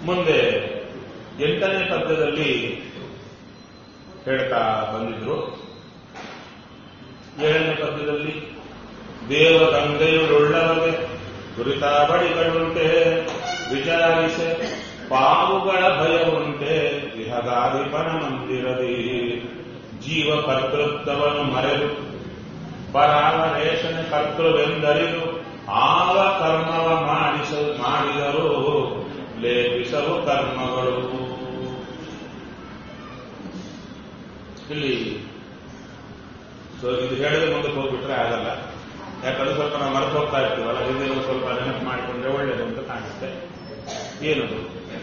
ಮುಂದೆ ಎಂಟನೇ ಪದ್ಯದಲ್ಲಿ ಹೇಳ್ತಾ ಬಂದಿದ್ರು ಏಳನೇ ಪದ್ಯದಲ್ಲಿ ದೇವಗಂಗೆಯುಳ್ಳವಗೆ ಗುರಿತಾಬಡಿಗಳುಂಟೆ ವಿಚಾರಿಸೆ ಪಾವುಗಳ ಭಯವುಂಟೆ ಇಹಗಾದಿಪನ ಮಂದಿರದಿ ಜೀವ ಕರ್ತೃತ್ವವನ್ನು ಮರೆದು ಪರಾವರೇಶನ ಕರ್ತೃವೆಂದರಿದು ಆವ ಕರ್ಮವ ಮಾಡಿಸ ಮಾಡಿದರು ಲೇಪಿಸವು ಕರ್ಮಗಳು ಇಲ್ಲಿ ಸೊ ಇದು ಹೇಳಿದ್ರೆ ಮುಂದಕ್ಕೆ ಹೋಗ್ಬಿಟ್ರೆ ಆಗಲ್ಲ ಯಾಕಂದ್ರೆ ಸ್ವಲ್ಪ ನಾವು ಮರೆತು ಹೋಗ್ತಾ ಇರ್ತೀವಲ್ಲ ಹಿಂದೆ ಒಂದು ಸ್ವಲ್ಪ ನೆನಪು ಮಾಡಿಕೊಂಡ್ರೆ ಒಳ್ಳೇದು ಅಂತ ಕಾಣಿಸುತ್ತೆ ಏನದು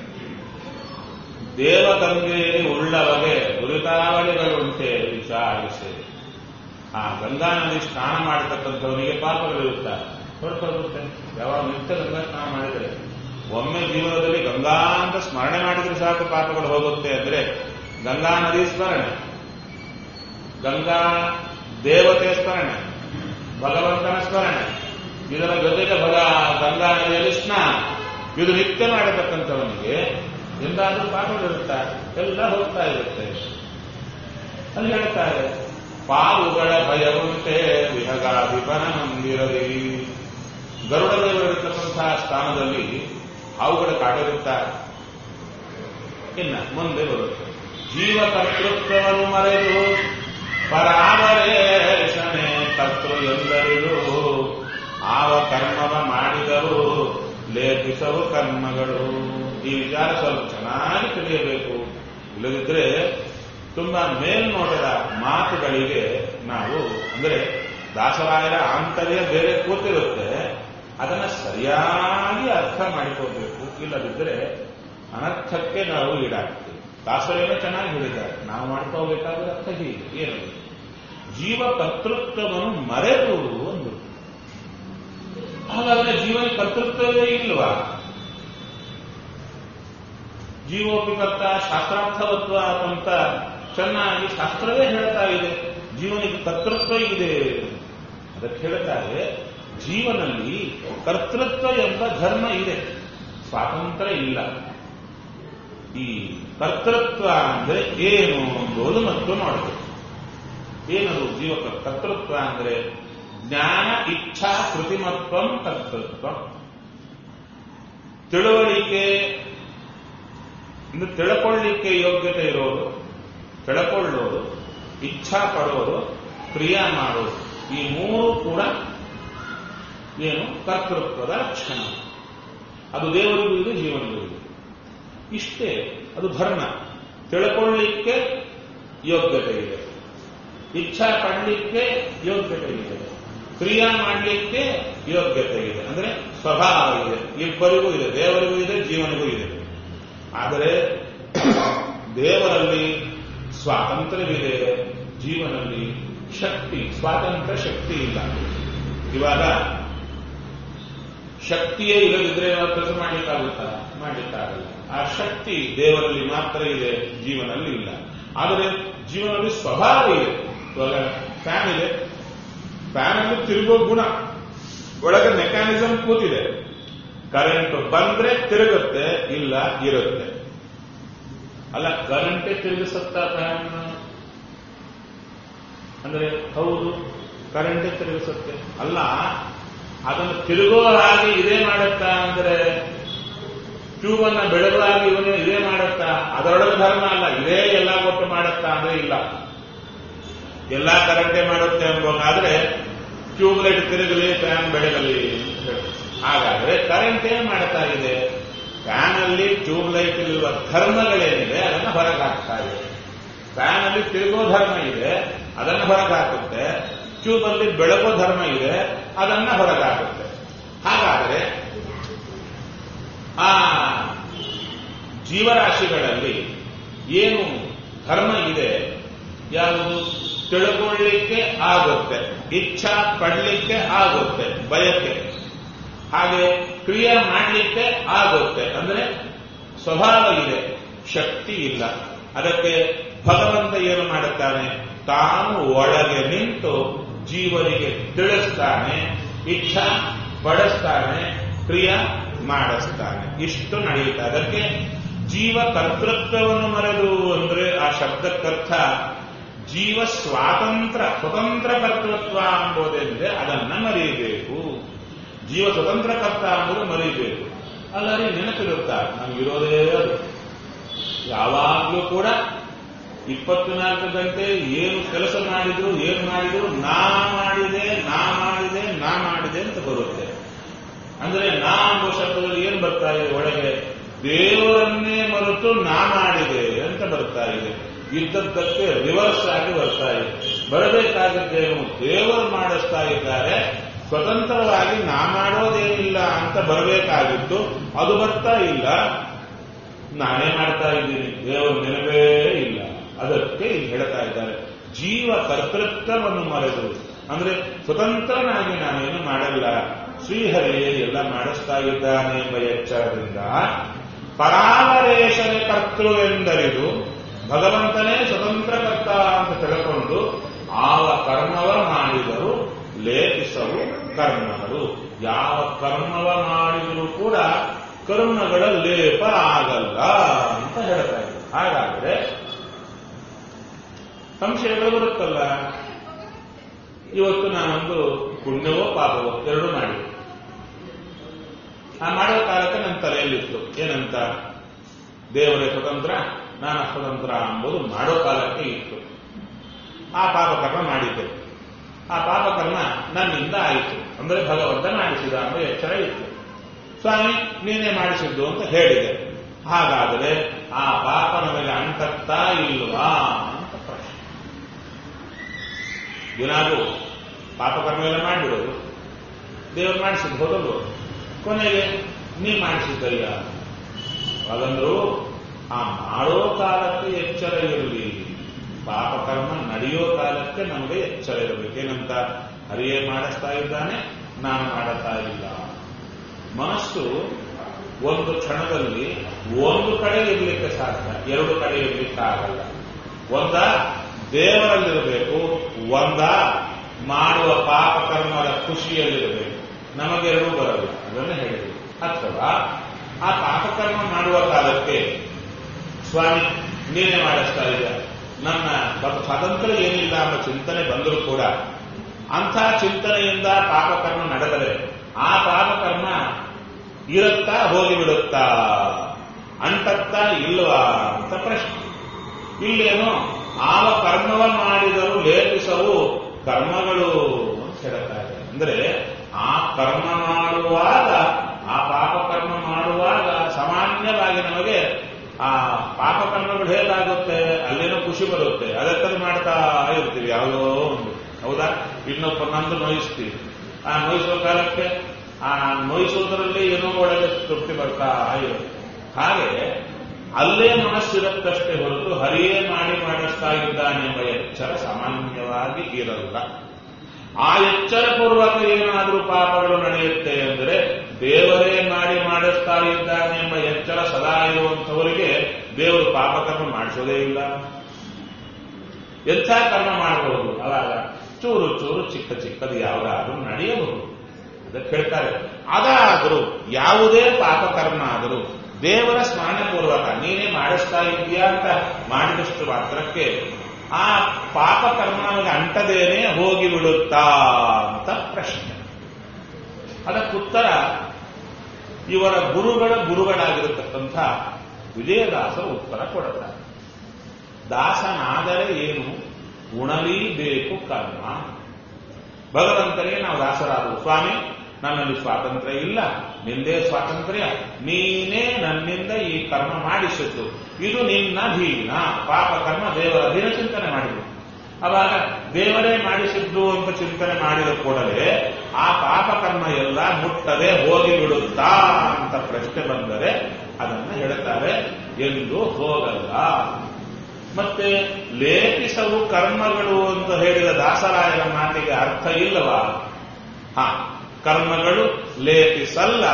ದೇವಗಂಗೆಯಲ್ಲಿ ಉಳ್ಳವಗೆ ಗುರುತಾವಳಿಗಳುಂಟೆ ವಿಚಾರಿಸಿ ಆ ಗಂಗಾ ನದಿ ಸ್ನಾನ ಮಾಡತಕ್ಕಂಥವನಿಗೆ ಪಾಪಗಳಿರುತ್ತಾರೆ ಹೊರಟೋಗುತ್ತೆ ಯಾವಾಗ ನಿತ್ಯ ಗಂಗಾ ಸ್ನಾನ ಮಾಡಿದರೆ ಒಮ್ಮೆ ಜೀವನದಲ್ಲಿ ಗಂಗಾ ಅಂತ ಸ್ಮರಣೆ ಮಾಡಿದ್ರೆ ಸಾಕು ಪಾಪಗಳು ಹೋಗುತ್ತೆ ಅಂದ್ರೆ ಗಂಗಾ ನದಿ ಸ್ಮರಣೆ ಗಂಗಾ ದೇವತೆ ಸ್ಮರಣೆ ಭಗವಂತನ ಸ್ಮರಣೆ ಇದರ ಜೊತೆಗೆ ಭಗ ಗಂಗಾ ನದಿಯಲ್ಲಿ ಸ್ನಾನ ಇದು ನಿತ್ಯ ಮಾಡತಕ್ಕಂಥವನಿಗೆ ಎಂದಾದ್ರೂ ಪಾಪಗಳಿರುತ್ತಾ ಎಲ್ಲ ಹೋಗ್ತಾ ಇರುತ್ತೆ ಅಲ್ಲಿ ಹೇಳ್ತಾರೆ ಪಾವುಗಳ ಭಯವುಂಟೆ ವಿಹಗಾಧಿಪನ ಮಂದಿರದಿ ಗರುಡ ದೇವರಿರ್ತಕ್ಕಂತಹ ಸ್ಥಾನದಲ್ಲಿ ಹಾವುಗಳ ಕಾಡಿರುತ್ತಾರೆ ಇನ್ನ ಮುಂದೆ ಬರುತ್ತೆ ಜೀವ ಕರ್ತೃತ್ವವನ್ನು ಮರೆದು ಪರಾವರೇಶನೆ ಕರ್ತೃ ಎಂದರಿದು ಆವ ಕರ್ಮವ ಮಾಡಿದರು ಲೇಪಿಸವು ಕರ್ಮಗಳು ಈ ವಿಚಾರ ಸ್ವಲ್ಪ ಚೆನ್ನಾಗಿ ತಿಳಿಯಬೇಕು ಇಲ್ಲದಿದ್ರೆ ತುಂಬಾ ಮೇಲ್ನೋಟದ ಮಾತುಗಳಿಗೆ ನಾವು ಅಂದ್ರೆ ದಾಸರಾಯರ ಆಂತರ್ಯ ಬೇರೆ ಕೂತಿರುತ್ತೆ ಅದನ್ನ ಸರಿಯಾಗಿ ಅರ್ಥ ಮಾಡಿಕೋಬೇಕು ಇಲ್ಲದಿದ್ದರೆ ಅನರ್ಥಕ್ಕೆ ನಾವು ಈಡಾಗ್ತೀವಿ ದಾಸರೇನೋ ಚೆನ್ನಾಗಿ ಹೇಳಿದ್ದಾರೆ ನಾವು ಮಾಡ್ಕೋಬೇಕಾದ್ರೆ ಅರ್ಥ ಹೀಗೆ ಏನದು ಜೀವ ಕರ್ತೃತ್ವವನ್ನು ಮರೆತು ಒಂದು ಹಾಗಾದ್ರೆ ಜೀವನ ಕರ್ತೃತ್ವವೇ ಇಲ್ವಾ ಜೀವೋಪಕರ್ತ ಶಾಸ್ತ್ರಾರ್ಥವತ್ವ ಅಂತ ಚೆನ್ನಾಗಿ ಶಾಸ್ತ್ರವೇ ಹೇಳ್ತಾ ಇದೆ ಜೀವನಿಗೆ ಕರ್ತೃತ್ವ ಇದೆ ಅದಕ್ಕೆ ಹೇಳ್ತಾರೆ ಜೀವನಲ್ಲಿ ಕರ್ತೃತ್ವ ಎಂಬ ಧರ್ಮ ಇದೆ ಸ್ವಾತಂತ್ರ್ಯ ಇಲ್ಲ ಈ ಕರ್ತೃತ್ವ ಅಂದ್ರೆ ಏನು ಎಂಬುದು ಮತ್ತು ಮಾಡಬೇಕು ಏನದು ಜೀವ ಕರ್ತೃತ್ವ ಅಂದ್ರೆ ಜ್ಞಾನ ಇಚ್ಛಾ ಕೃತಿಮತ್ವಂ ಕರ್ತೃತ್ವ ತಿಳುವಳಿಕೆ ಇನ್ನು ತಿಳ್ಕೊಳ್ಳಿಕ್ಕೆ ಯೋಗ್ಯತೆ ಇರೋದು ತಿಳ್ಕೊಳ್ಳೋದು ಇಚ್ಛಾ ಪಡೋದು ಕ್ರಿಯಾ ಮಾಡೋದು ಈ ಮೂರು ಕೂಡ ಏನು ಕರ್ತೃತ್ವದ ಲಕ್ಷಣ ಅದು ದೇವರಿಗೂ ಇದೆ ಜೀವನಿಗೂ ಇದೆ ಇಷ್ಟೇ ಅದು ಧರ್ಮ ತಿಳ್ಕೊಳ್ಳಿಕ್ಕೆ ಯೋಗ್ಯತೆ ಇದೆ ಇಚ್ಛಾ ಪಡಲಿಕ್ಕೆ ಯೋಗ್ಯತೆ ಇದೆ ಕ್ರಿಯಾ ಮಾಡಲಿಕ್ಕೆ ಯೋಗ್ಯತೆ ಇದೆ ಅಂದ್ರೆ ಸ್ವಭಾವ ಇದೆ ಇಬ್ಬರಿಗೂ ಇದೆ ದೇವರಿಗೂ ಇದೆ ಜೀವನಿಗೂ ಇದೆ ಆದರೆ ದೇವರಲ್ಲಿ ಸ್ವಾತಂತ್ರ್ಯವಿದೆ ಜೀವನಲ್ಲಿ ಶಕ್ತಿ ಸ್ವಾತಂತ್ರ್ಯ ಶಕ್ತಿ ಇಲ್ಲ ಇವಾಗ ಶಕ್ತಿಯೇ ಇಲ್ಲದಿದ್ರೆ ನಾವು ಕೆಲಸ ಮಾಡ್ಲಿಕ್ಕಾಗುತ್ತಾ ಮಾಡ್ಲಿಕ್ಕಾಗಲ್ಲ ಆ ಶಕ್ತಿ ದೇವರಲ್ಲಿ ಮಾತ್ರ ಇದೆ ಜೀವನಲ್ಲಿ ಇಲ್ಲ ಆದರೆ ಜೀವನದಲ್ಲಿ ಸ್ವಭಾವ ಇದೆ ಇವಾಗ ಫ್ಯಾನ್ ಇದೆ ಫ್ಯಾನ್ ಅಲ್ಲಿ ತಿರುಗೋ ಗುಣ ಒಳಗೆ ಮೆಕ್ಯಾನಿಸಮ್ ಕೂತಿದೆ ಕರೆಂಟ್ ಬಂದ್ರೆ ತಿರುಗುತ್ತೆ ಇಲ್ಲ ಇರುತ್ತೆ ಅಲ್ಲ ಕರೆಂಟೇ ತಿರುಗಿಸುತ್ತಾ ಫ್ಯಾನ್ ಅಂದ್ರೆ ಹೌದು ಕರೆಂಟೇ ತಿರುಗಿಸುತ್ತೆ ಅಲ್ಲ ಅದನ್ನು ತಿರುಗೋ ಹಾಗೆ ಇದೇ ಮಾಡುತ್ತಾ ಅಂದ್ರೆ ಟ್ಯೂಬ್ ಅನ್ನ ಬೆಳಗುವ ಹಾಗೆ ಇವನು ಇದೇ ಮಾಡುತ್ತಾ ಅದರೊಳಗೆ ಧರ್ಮ ಅಲ್ಲ ಇದೇ ಎಲ್ಲ ಕೊಟ್ಟು ಮಾಡುತ್ತಾ ಅಂದ್ರೆ ಇಲ್ಲ ಎಲ್ಲಾ ಕರೆಂಟೇ ಮಾಡುತ್ತೆ ಎಂಬುದಾದ್ರೆ ಟ್ಯೂಬ್ ಲೈಟ್ ತಿರುಗಲಿ ಫ್ಯಾನ್ ಬೆಳಗಲಿ ಹಾಗಾದ್ರೆ ಕರೆಂಟ್ ಏನ್ ಮಾಡ್ತಾ ಇದೆ ಫ್ಯಾನ್ ಅಲ್ಲಿ ಟ್ಯೂಬ್ ಲೈಟ್ ಇರುವ ಧರ್ಮಗಳೇನಿದೆ ಅದನ್ನ ಹೊರಗೆ ಹಾಕ್ತಾ ಇದೆ ಫ್ಯಾನ್ ಅಲ್ಲಿ ತಿರುಗೋ ಧರ್ಮ ಇದೆ ಅದನ್ನ ಹೊರಗೆ ಹಾಕುತ್ತೆ ಟ್ಯೂಬ್ ಅಲ್ಲಿ ಬೆಳಗೋ ಧರ್ಮ ಇದೆ ಅದನ್ನ ಹೊರಗೆ ಹಾಕುತ್ತೆ ಹಾಗಾದರೆ ಆ ಜೀವರಾಶಿಗಳಲ್ಲಿ ಏನು ಧರ್ಮ ಇದೆ ಯಾವುದು ತಿಳ್ಕೊಳ್ಳಿಕ್ಕೆ ಆಗುತ್ತೆ ಇಚ್ಛಾ ಪಡಲಿಕ್ಕೆ ಆಗುತ್ತೆ ಬಯಕೆ ಹಾಗೆ ಕ್ರಿಯೆ ಮಾಡಲಿಕ್ಕೆ ಆಗುತ್ತೆ ಅಂದ್ರೆ ಸ್ವಭಾವ ಇದೆ ಶಕ್ತಿ ಇಲ್ಲ ಅದಕ್ಕೆ ಭಗವಂತ ಏನು ಮಾಡುತ್ತಾನೆ ತಾನು ಒಳಗೆ ನಿಂತು ಜೀವನಿಗೆ ತಿಳಿಸ್ತಾನೆ ಇಚ್ಛಾ ಪಡಿಸ್ತಾನೆ ಕ್ರಿಯಾ ಮಾಡಿಸ್ತಾನೆ ಇಷ್ಟು ನಡೆಯುತ್ತೆ ಅದಕ್ಕೆ ಜೀವ ಕರ್ತೃತ್ವವನ್ನು ಮರೆದು ಅಂದ್ರೆ ಆ ಶಬ್ದಕ್ಕರ್ಥ ಜೀವ ಸ್ವಾತಂತ್ರ್ಯ ಸ್ವತಂತ್ರ ಕರ್ತೃತ್ವ ಎಂಬುದೆಂದ್ರೆ ಅದನ್ನ ಮರೆಯಬೇಕು ಜೀವ ಸ್ವತಂತ್ರ ಕರ್ತ ಅಂಬುದು ಮರೆಯಬೇಕು ಅಲ್ಲರಿ ನೆನಪಿರುತ್ತಾರೆ ನಮಗಿರೋದೇ ಅದು ಯಾವಾಗಲೂ ಕೂಡ ಇಪ್ಪತ್ನಾಲ್ಕು ಗಂಟೆ ಏನು ಕೆಲಸ ಮಾಡಿದ್ರು ಏನು ಮಾಡಿದ್ರು ನಾ ಮಾಡಿದೆ ನಾ ಮಾಡಿದೆ ನಾ ಮಾಡಿದೆ ಅಂತ ಬರುತ್ತೆ ಅಂದ್ರೆ ನಾ ಎಂಬ ಶಬ್ದದಲ್ಲಿ ಏನು ಬರ್ತಾ ಇದೆ ಒಳಗೆ ದೇವರನ್ನೇ ಮರೆತು ನಾ ಮಾಡಿದೆ ಅಂತ ಬರ್ತಾ ಇದೆ ಇದ್ದದ್ದಕ್ಕೆ ರಿವರ್ಸ್ ಆಗಿ ಬರ್ತಾ ಇದೆ ಬರಬೇಕಾಗಿದ್ದೇನು ದೇವರು ಮಾಡಿಸ್ತಾ ಇದ್ದಾರೆ ಸ್ವತಂತ್ರವಾಗಿ ನಾ ಮಾಡೋದೇನಿಲ್ಲ ಅಂತ ಬರಬೇಕಾಗಿತ್ತು ಅದು ಬರ್ತಾ ಇಲ್ಲ ನಾನೇ ಮಾಡ್ತಾ ಇದ್ದೀನಿ ದೇವರ ನೆನಪೇ ಇಲ್ಲ ಅದಕ್ಕೆ ಇಲ್ಲಿ ಹೇಳ್ತಾ ಇದ್ದಾರೆ ಜೀವ ಕರ್ತೃತ್ವವನ್ನು ಮರೆದು ಅಂದ್ರೆ ಸ್ವತಂತ್ರನಾಗಿ ನಾನೇನು ಮಾಡಲ್ಲ ಶ್ರೀಹರಿಯೇ ಎಲ್ಲ ಮಾಡಿಸ್ತಾ ಇದ್ದಾನೆ ಎಂಬ ಎಚ್ಚರದಿಂದ ಪರಾವರೇಶನೆ ಕರ್ತೃವೆಂದರಿದು ಭಗವಂತನೇ ಸ್ವತಂತ್ರ ಕರ್ತ ಅಂತ ತಿಳ್ಕೊಂಡು ಆವ ಕರ್ಮವ ಮಾಡಿದರು ಲೇಪಿಸವು ಕರ್ಮಗಳು ಯಾವ ಕರ್ಮವ ಮಾಡಿದರೂ ಕೂಡ ಕರ್ಮಗಳ ಲೇಪ ಆಗಲ್ಲ ಅಂತ ಹೇಳ್ತಾ ಇದ್ದಾರೆ ಹಾಗಾದ್ರೆ ಸಂಶಯಗಳು ಬರುತ್ತಲ್ಲ ಇವತ್ತು ನಾನೊಂದು ಪುಣ್ಯವೋ ಪಾಪವೋ ಎರಡು ಮಾಡಿ ಆ ಮಾಡೋ ಕಾಲಕ್ಕೆ ನನ್ನ ತಲೆಯಲ್ಲಿತ್ತು ಏನಂತ ದೇವರೇ ಸ್ವತಂತ್ರ ನಾನು ಸ್ವತಂತ್ರ ಎಂಬುದು ಮಾಡೋ ಕಾಲಕ್ಕೆ ಇತ್ತು ಆ ಪಾಪಕರ್ಮ ಮಾಡಿದ್ದೆ ಆ ಪಾಪಕರ್ಮ ನನ್ನಿಂದ ಆಯಿತು ಅಂದ್ರೆ ಭಗವಂತ ಮಾಡಿಸಿದ ಎಂಬ ಎಚ್ಚರ ಇತ್ತು ಸ್ವಾಮಿ ನೀನೇ ಮಾಡಿಸಿದ್ದು ಅಂತ ಹೇಳಿದೆ ಹಾಗಾದರೆ ಆ ಪಾಪ ನಮಗೆ ಅಂಟತ್ತಾ ಇಲ್ವಾ ಅಂತ ಪ್ರಶ್ನೆ ದಿನಾಗೂ ಪಾಪಕರ್ಮ ಎಲ್ಲ ಮಾಡಿಬಿಡೋದು ದೇವರು ಮಾಡಿಸಿದ್ದು ಹೋದಲ್ವ ಕೊನೆಗೆ ನೀ ಮಾಡಿಸಿದ್ದಯ್ಯ ಹಾಗಂದ್ರು ಆ ಮಾಡೋ ಕಾಲಕ್ಕೆ ಎಚ್ಚರ ಇರಲಿ ಪಾಪಕರ್ಮ ನಡೆಯೋ ಕಾಲಕ್ಕೆ ನಮಗೆ ಎಚ್ಚರ ಇರಬೇಕು ಏನಂತ ಹರಿಯೇ ಮಾಡಿಸ್ತಾ ಇದ್ದಾನೆ ನಾನು ಮಾಡುತ್ತಾ ಇಲ್ಲ ಮನಸ್ಸು ಒಂದು ಕ್ಷಣದಲ್ಲಿ ಒಂದು ಕಡೆ ಇರಲಿಕ್ಕೆ ಸಾಧ್ಯ ಎರಡು ಕಡೆ ಇರಲಿಕ್ಕೆ ಆಗಲ್ಲ ಒಂದ ದೇವರಲ್ಲಿರಬೇಕು ಒಂದ ಮಾಡುವ ಪಾಪಕರ್ಮದ ಖುಷಿಯಲ್ಲಿರಬೇಕು ನಮಗೆರಡೂ ಬರಲ್ಲ ಅದನ್ನು ಹೇಳಿದೆ ಅಥವಾ ಆ ಪಾಪಕರ್ಮ ಮಾಡುವ ಕಾಲಕ್ಕೆ ಸ್ವಾಮಿ ನೀನೇ ಮಾಡಿಸ್ತಾ ಇದ್ದ ನನ್ನ ಸ್ವಾತಂತ್ರ್ಯ ಏನಿಲ್ಲ ಎಂಬ ಚಿಂತನೆ ಬಂದರೂ ಕೂಡ ಅಂಥ ಚಿಂತನೆಯಿಂದ ಪಾಪಕರ್ಮ ನಡೆದರೆ ಆ ಪಾಪಕರ್ಮ ಇರುತ್ತಾ ಹೋಗಿಬಿಡುತ್ತಾ ಅಂಟತ್ತಾ ಇಲ್ವಾ ಅಂತ ಪ್ರಶ್ನೆ ಇಲ್ಲೇನೋ ಆವ ಕರ್ಮವ ಮಾಡಿದರೂ ಲೇಪಿಸವು ಕರ್ಮಗಳು ಅಂತ ಹೇಳ್ತಾರೆ ಅಂದ್ರೆ ಆ ಕರ್ಮ ಮಾಡುವಾಗ ಆ ಪಾಪಕರ್ಮ ಮಾಡುವಾಗ ಸಾಮಾನ್ಯವಾಗಿ ನಮಗೆ ಆ ಪಾಪಕರ್ಮಗಳು ಹೇಗಾಗುತ್ತೆ ಅಲ್ಲೇನೋ ಖುಷಿ ಬರುತ್ತೆ ಅದಕ್ಕಲ್ಲಿ ಮಾಡ್ತಾ ಇರ್ತೀವಿ ಯಾವುದೋ ಒಂದು ಹೌದಾ ಇನ್ನೊಬ್ಬ ನಂದು ನೋಯಿಸ್ತೀವಿ ಆ ನೋಯಿಸುವ ಕಾಲಕ್ಕೆ ಆ ನೋಯಿಸೋದ್ರಲ್ಲಿ ಏನೋ ಒಳಗೆ ತೃಪ್ತಿ ಬರ್ತಾ ಇರುತ್ತೆ ಹಾಗೆ ಅಲ್ಲೇ ಮನಸ್ಸಿರುತ್ತಷ್ಟೇ ಹೊರತು ಹರಿಯೇ ಮಾಡಿ ಮಾಡಿಸ್ತಾ ಇದ್ದಾನೆ ಎಂಬ ಎಚ್ಚರ ಸಾಮಾನ್ಯವಾಗಿ ಇರಲ್ಲ ಆ ಎಚ್ಚರ ಪೂರ್ವಕ ಏನಾದರೂ ಪಾಪಗಳು ನಡೆಯುತ್ತೆ ಅಂದರೆ ದೇವರೇ ಮಾಡಿ ಮಾಡಿಸ್ತಾ ಇದ್ದಾನೆ ಎಂಬ ಎಚ್ಚರ ಸದಾ ಇರುವಂಥವರಿಗೆ ದೇವರು ಪಾಪಕರ್ಮ ಮಾಡಿಸೋದೇ ಇಲ್ಲ ಎಂಥ ಕರ್ಮ ಮಾಡಬಹುದು ಅವಾಗ ಚೂರು ಚೂರು ಚಿಕ್ಕ ಚಿಕ್ಕದು ಯಾವುದಾದ್ರೂ ನಡೆಯಬಹುದು ಅದಕ್ಕೆ ಹೇಳ್ತಾರೆ ಅದಾದರೂ ಯಾವುದೇ ಪಾಪಕರ್ಮ ಆದರೂ ದೇವರ ಸ್ಮರಣಪೂರ್ವಕ ನೀನೇ ಮಾಡಿಸ್ತಾ ಇದೆಯಾ ಅಂತ ಮಾಡಿದಷ್ಟು ಮಾತ್ರಕ್ಕೆ ಆ ಪಾಪಕರ್ಮ ನಮಗೆ ಅಂಟದೇನೆ ಹೋಗಿ ಬಿಡುತ್ತಾ ಅಂತ ಪ್ರಶ್ನೆ ಅದಕ್ಕುತ್ತರ ಇವರ ಗುರುಗಳ ಗುರುಗಳಾಗಿರತಕ್ಕಂಥ ವಿಜಯದಾಸರು ಉತ್ತರ ಕೊಡುತ್ತಾರೆ ದಾಸನಾದರೆ ಏನು ಉಣಲೀಬೇಕು ಕರ್ಮ ಭಗವಂತನಿಗೆ ನಾವು ದಾಸರಾದರು ಸ್ವಾಮಿ ನನ್ನಲ್ಲಿ ಸ್ವಾತಂತ್ರ್ಯ ಇಲ್ಲ ನಿಂದೇ ಸ್ವಾತಂತ್ರ್ಯ ನೀನೇ ನನ್ನಿಂದ ಈ ಕರ್ಮ ಮಾಡಿಸಿದ್ದು ಇದು ನಿನ್ನ ಅಧೀನ ಪಾಪ ಕರ್ಮ ದೇವರ ಅಧೀನ ಚಿಂತನೆ ಮಾಡಿದ್ರು ಅವಾಗ ದೇವರೇ ಮಾಡಿಸಿದ್ದು ಅಂತ ಚಿಂತನೆ ಮಾಡಿದ ಕೂಡಲೇ ಆ ಪಾಪಕರ್ಮ ಎಲ್ಲ ಮುಟ್ಟದೆ ಹೋಗಿ ಬಿಡುತ್ತಾ ಅಂತ ಪ್ರಶ್ನೆ ಬಂದರೆ ಅದನ್ನ ಹೇಳ್ತಾರೆ ಎಂದು ಹೋಗಲ್ಲ ಮತ್ತೆ ಲೇಪಿಸವು ಕರ್ಮಗಳು ಅಂತ ಹೇಳಿದ ದಾಸರಾಯರ ಮಾತಿಗೆ ಅರ್ಥ ಇಲ್ಲವಾ ಹಾ ಕರ್ಮಗಳು ಲೇಪಿಸಲ್ಲ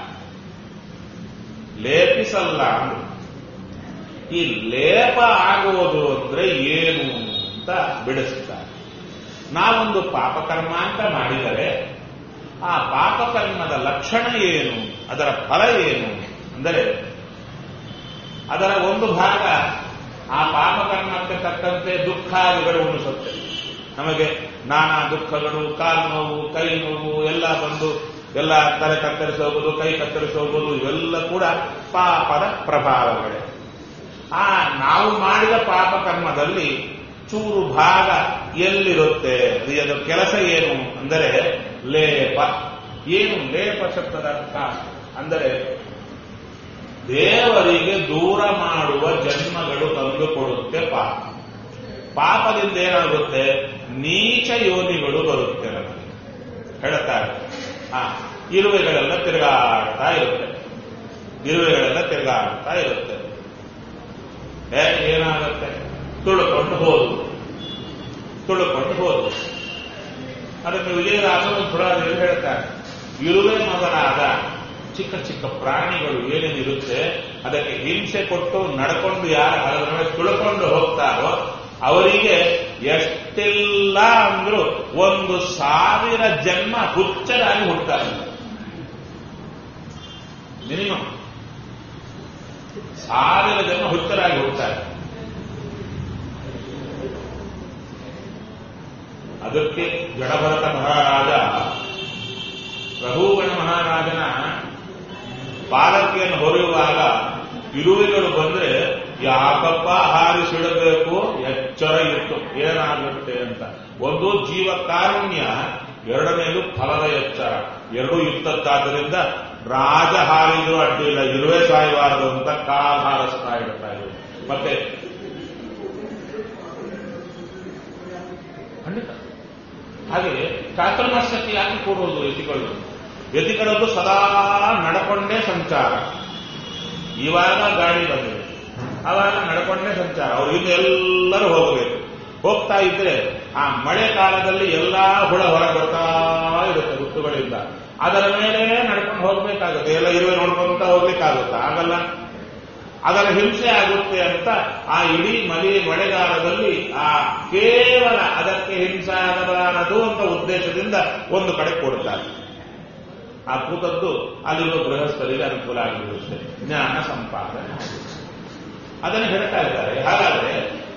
ಲೇಪಿಸಲ್ಲ ಅಂದ್ರು. ಈ ಲೇಪ ಆಗುವುದು ಅಂದ್ರೆ ಏನು ಅಂತ ಬಿಡಿಸ್ತಾರೆ ನಾವೊಂದು ಪಾಪಕರ್ಮ ಅಂತ ಮಾಡಿದರೆ ಆ ಪಾಪಕರ್ಮದ ಲಕ್ಷಣ ಏನು ಅದರ ಫಲ ಏನು ಅಂದರೆ ಅದರ ಒಂದು ಭಾಗ ಆ ಪಾಪಕರ್ಮಕ್ಕೆ ತಕ್ಕಂತೆ ದುಃಖಾದಿಗಳು ಉಣಿಸುತ್ತೆ ನಮಗೆ ನಾನಾ ದುಃಖಗಳು ಕಾಲು ನೋವು ಕೈ ನೋವು ಎಲ್ಲ ಬಂದು ಎಲ್ಲ ತಲೆ ಕತ್ತರಿಸಿ ಹೋಗೋದು ಕೈ ಕತ್ತರಿಸಿ ಹೋಗೋದು ಇವೆಲ್ಲ ಕೂಡ ಪಾಪದ ಪ್ರಭಾವಗಳೇ ಆ ನಾವು ಮಾಡಿದ ಪಾಪಕರ್ಮದಲ್ಲಿ ಚೂರು ಭಾಗ ಎಲ್ಲಿರುತ್ತೆ ಅದರ ಕೆಲಸ ಏನು ಅಂದರೆ ಲೇಪ ಏನು ಲೇಪ ಶಬ್ದದ ಅರ್ಥ ಅಂದರೆ ದೇವರಿಗೆ ದೂರ ಮಾಡುವ ಜನ್ಮಗಳು ತಂದುಕೊಡುತ್ತೆ ಪಾಪ ಪಾಪದಿಂದ ಏನಾಗುತ್ತೆ ನೀಚ ಯೋನಿಗಳು ಬರುತ್ತೆ ನಮಗೆ ಹೇಳ್ತಾರೆ ಹಾ ಇರುವೆಗಳೆಲ್ಲ ತಿರುಗಾಡ್ತಾ ಇರುತ್ತೆ ಇರುವೆಗಳೆಲ್ಲ ತಿರುಗಾಡ್ತಾ ಇರುತ್ತೆ ಏ ಏನಾಗುತ್ತೆ ತುಳುಕೊಂಡು ಹೋದು ತುಳುಕೊಂಡು ಹೋದು ಅದಕ್ಕೆ ವಿಜಯರಾಜರು ಸುಡಾದೇವಿ ಹೇಳ್ತಾರೆ ಇರುವೆ ಮೊದಲಾದ ಚಿಕ್ಕ ಚಿಕ್ಕ ಪ್ರಾಣಿಗಳು ಏನೇನಿರುತ್ತೆ ಅದಕ್ಕೆ ಹಿಂಸೆ ಕೊಟ್ಟು ನಡ್ಕೊಂಡು ಯಾರು ಅದರ ಮೇಲೆ ತುಳ್ಕೊಂಡು ಹೋಗ್ತಾರೋ ಅವರಿಗೆ ಎಷ್ಟೆಲ್ಲ ಅಂದ್ರು ಒಂದು ಸಾವಿರ ಜನ್ಮ ಹುಚ್ಚರಾಗಿ ಹುಡ್ತಾರೆ ಮಿನಿಮಮ್ ಸಾವಿರ ಜನ್ಮ ಹುಚ್ಚರಾಗಿ ಹುಡ್ತಾರೆ ಅದಕ್ಕೆ ಜಡಭರತ ಮಹಾರಾಜ ರಘುಗಣ ಮಹಾರಾಜನ ಪಾಲಕಿಯನ್ನು ಹೊರೆಯುವಾಗ ಇರುವೆಗಳು ಬಂದ್ರೆ ಯಾಕಪ್ಪ ಹಾರಿಸಿಡಬೇಕು ಎಚ್ಚರ ಇತ್ತು ಏನಾಗುತ್ತೆ ಅಂತ ಒಂದು ಜೀವ ಕಾರುಣ್ಯ ಎರಡನೇದು ಫಲದ ಎಚ್ಚರ ಎರಡೂ ಇತ್ತದ್ದಾದ್ದರಿಂದ ರಾಜ ಹಾರಿದ್ರು ಅಡ್ಡಿಲ್ಲ ಇರುವೆ ಸಾಯಬಾರದು ಅಂತ ಕಾಲ್ ಹಾರಿಸ್ತಾ ಇಡ್ತಾ ಇದ್ರು ಮತ್ತೆ ಖಂಡಿತ ಹಾಗೆ ಚಾತುರ್ಮಾಸ್ಯಕ್ಕೆ ಯಾಕೆ ಕೂಡುವುದು ಯತಿಗಳು ಯತಿಗಳದ್ದು ಸದಾ ನಡ್ಕೊಂಡೇ ಸಂಚಾರ ಇವಾಗ ಗಾಡಿ ಬಂದಿದೆ ಅವಾಗ ನಡ್ಕೊಂಡೇ ಸಂಚಾರ ಅವ್ರು ಇನ್ನು ಎಲ್ಲರೂ ಹೋಗಬೇಕು ಹೋಗ್ತಾ ಇದ್ರೆ ಆ ಮಳೆ ಕಾಲದಲ್ಲಿ ಎಲ್ಲಾ ಹುಳ ಹೊರ ಬರ್ತಾ ಇರುತ್ತೆ ಋತುಗಳಿಂದ ಅದರ ಮೇಲೆ ನಡ್ಕೊಂಡು ಹೋಗ್ಬೇಕಾಗುತ್ತೆ ಎಲ್ಲ ಇರುವೆ ನೋಡ್ಕೊಂತ ಹೋಗ್ಲಿಕ್ಕಾಗುತ್ತೆ ಆಗಲ್ಲ ಅದರ ಹಿಂಸೆ ಆಗುತ್ತೆ ಅಂತ ಆ ಇಡೀ ಮಲಿ ಮಳೆಗಾಲದಲ್ಲಿ ಆ ಕೇವಲ ಅದಕ್ಕೆ ಹಿಂಸೆ ಆಗಬಾರದು ಅಂತ ಉದ್ದೇಶದಿಂದ ಒಂದು ಕಡೆ ಕೊಡ್ತಾರೆ ಆ ಕೂತದ್ದು ಅಲ್ಲಿರುವ ಗೃಹಸ್ಥರಿಗೆ ಅನುಕೂಲ ಆಗಿರುತ್ತೆ ಜ್ಞಾನ ಸಂಪಾದನೆ ಅದನ್ನು ಹೇಳ್ತಾ ಇದ್ದಾರೆ ಹಾಗಾದ್ರೆ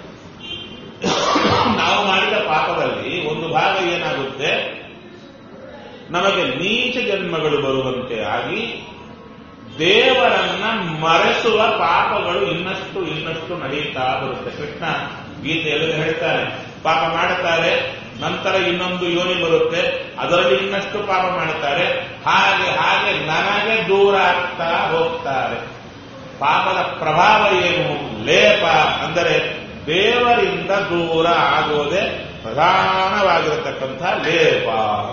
ನಾವು ಮಾಡಿದ ಪಾಪದಲ್ಲಿ ಒಂದು ಭಾಗ ಏನಾಗುತ್ತೆ ನಮಗೆ ನೀಚ ಜನ್ಮಗಳು ಬರುವಂತೆ ಆಗಿ ದೇವರನ್ನ ಮರೆಸುವ ಪಾಪಗಳು ಇನ್ನಷ್ಟು ಇನ್ನಷ್ಟು ನಡೆಯುತ್ತಾ ಬರುತ್ತೆ ಕೃಷ್ಣ ಗೀತೆಯಲ್ಲಿ ಹೇಳ್ತಾನೆ ಪಾಪ ಮಾಡುತ್ತಾರೆ ನಂತರ ಇನ್ನೊಂದು ಯೋನಿ ಬರುತ್ತೆ ಅದರಲ್ಲಿ ಇನ್ನಷ್ಟು ಪಾಪ ಮಾಡುತ್ತಾರೆ ಹಾಗೆ ಹಾಗೆ ನನಗೆ ದೂರ ಆಗ್ತಾ ಹೋಗ್ತಾರೆ ಪಾಪದ ಪ್ರಭಾವ ಏನು ಲೇಪ ಅಂದರೆ ದೇವರಿಂದ ದೂರ ಆಗುವುದೇ ಪ್ರಧಾನವಾಗಿರತಕ್ಕಂಥ ಲೇಪ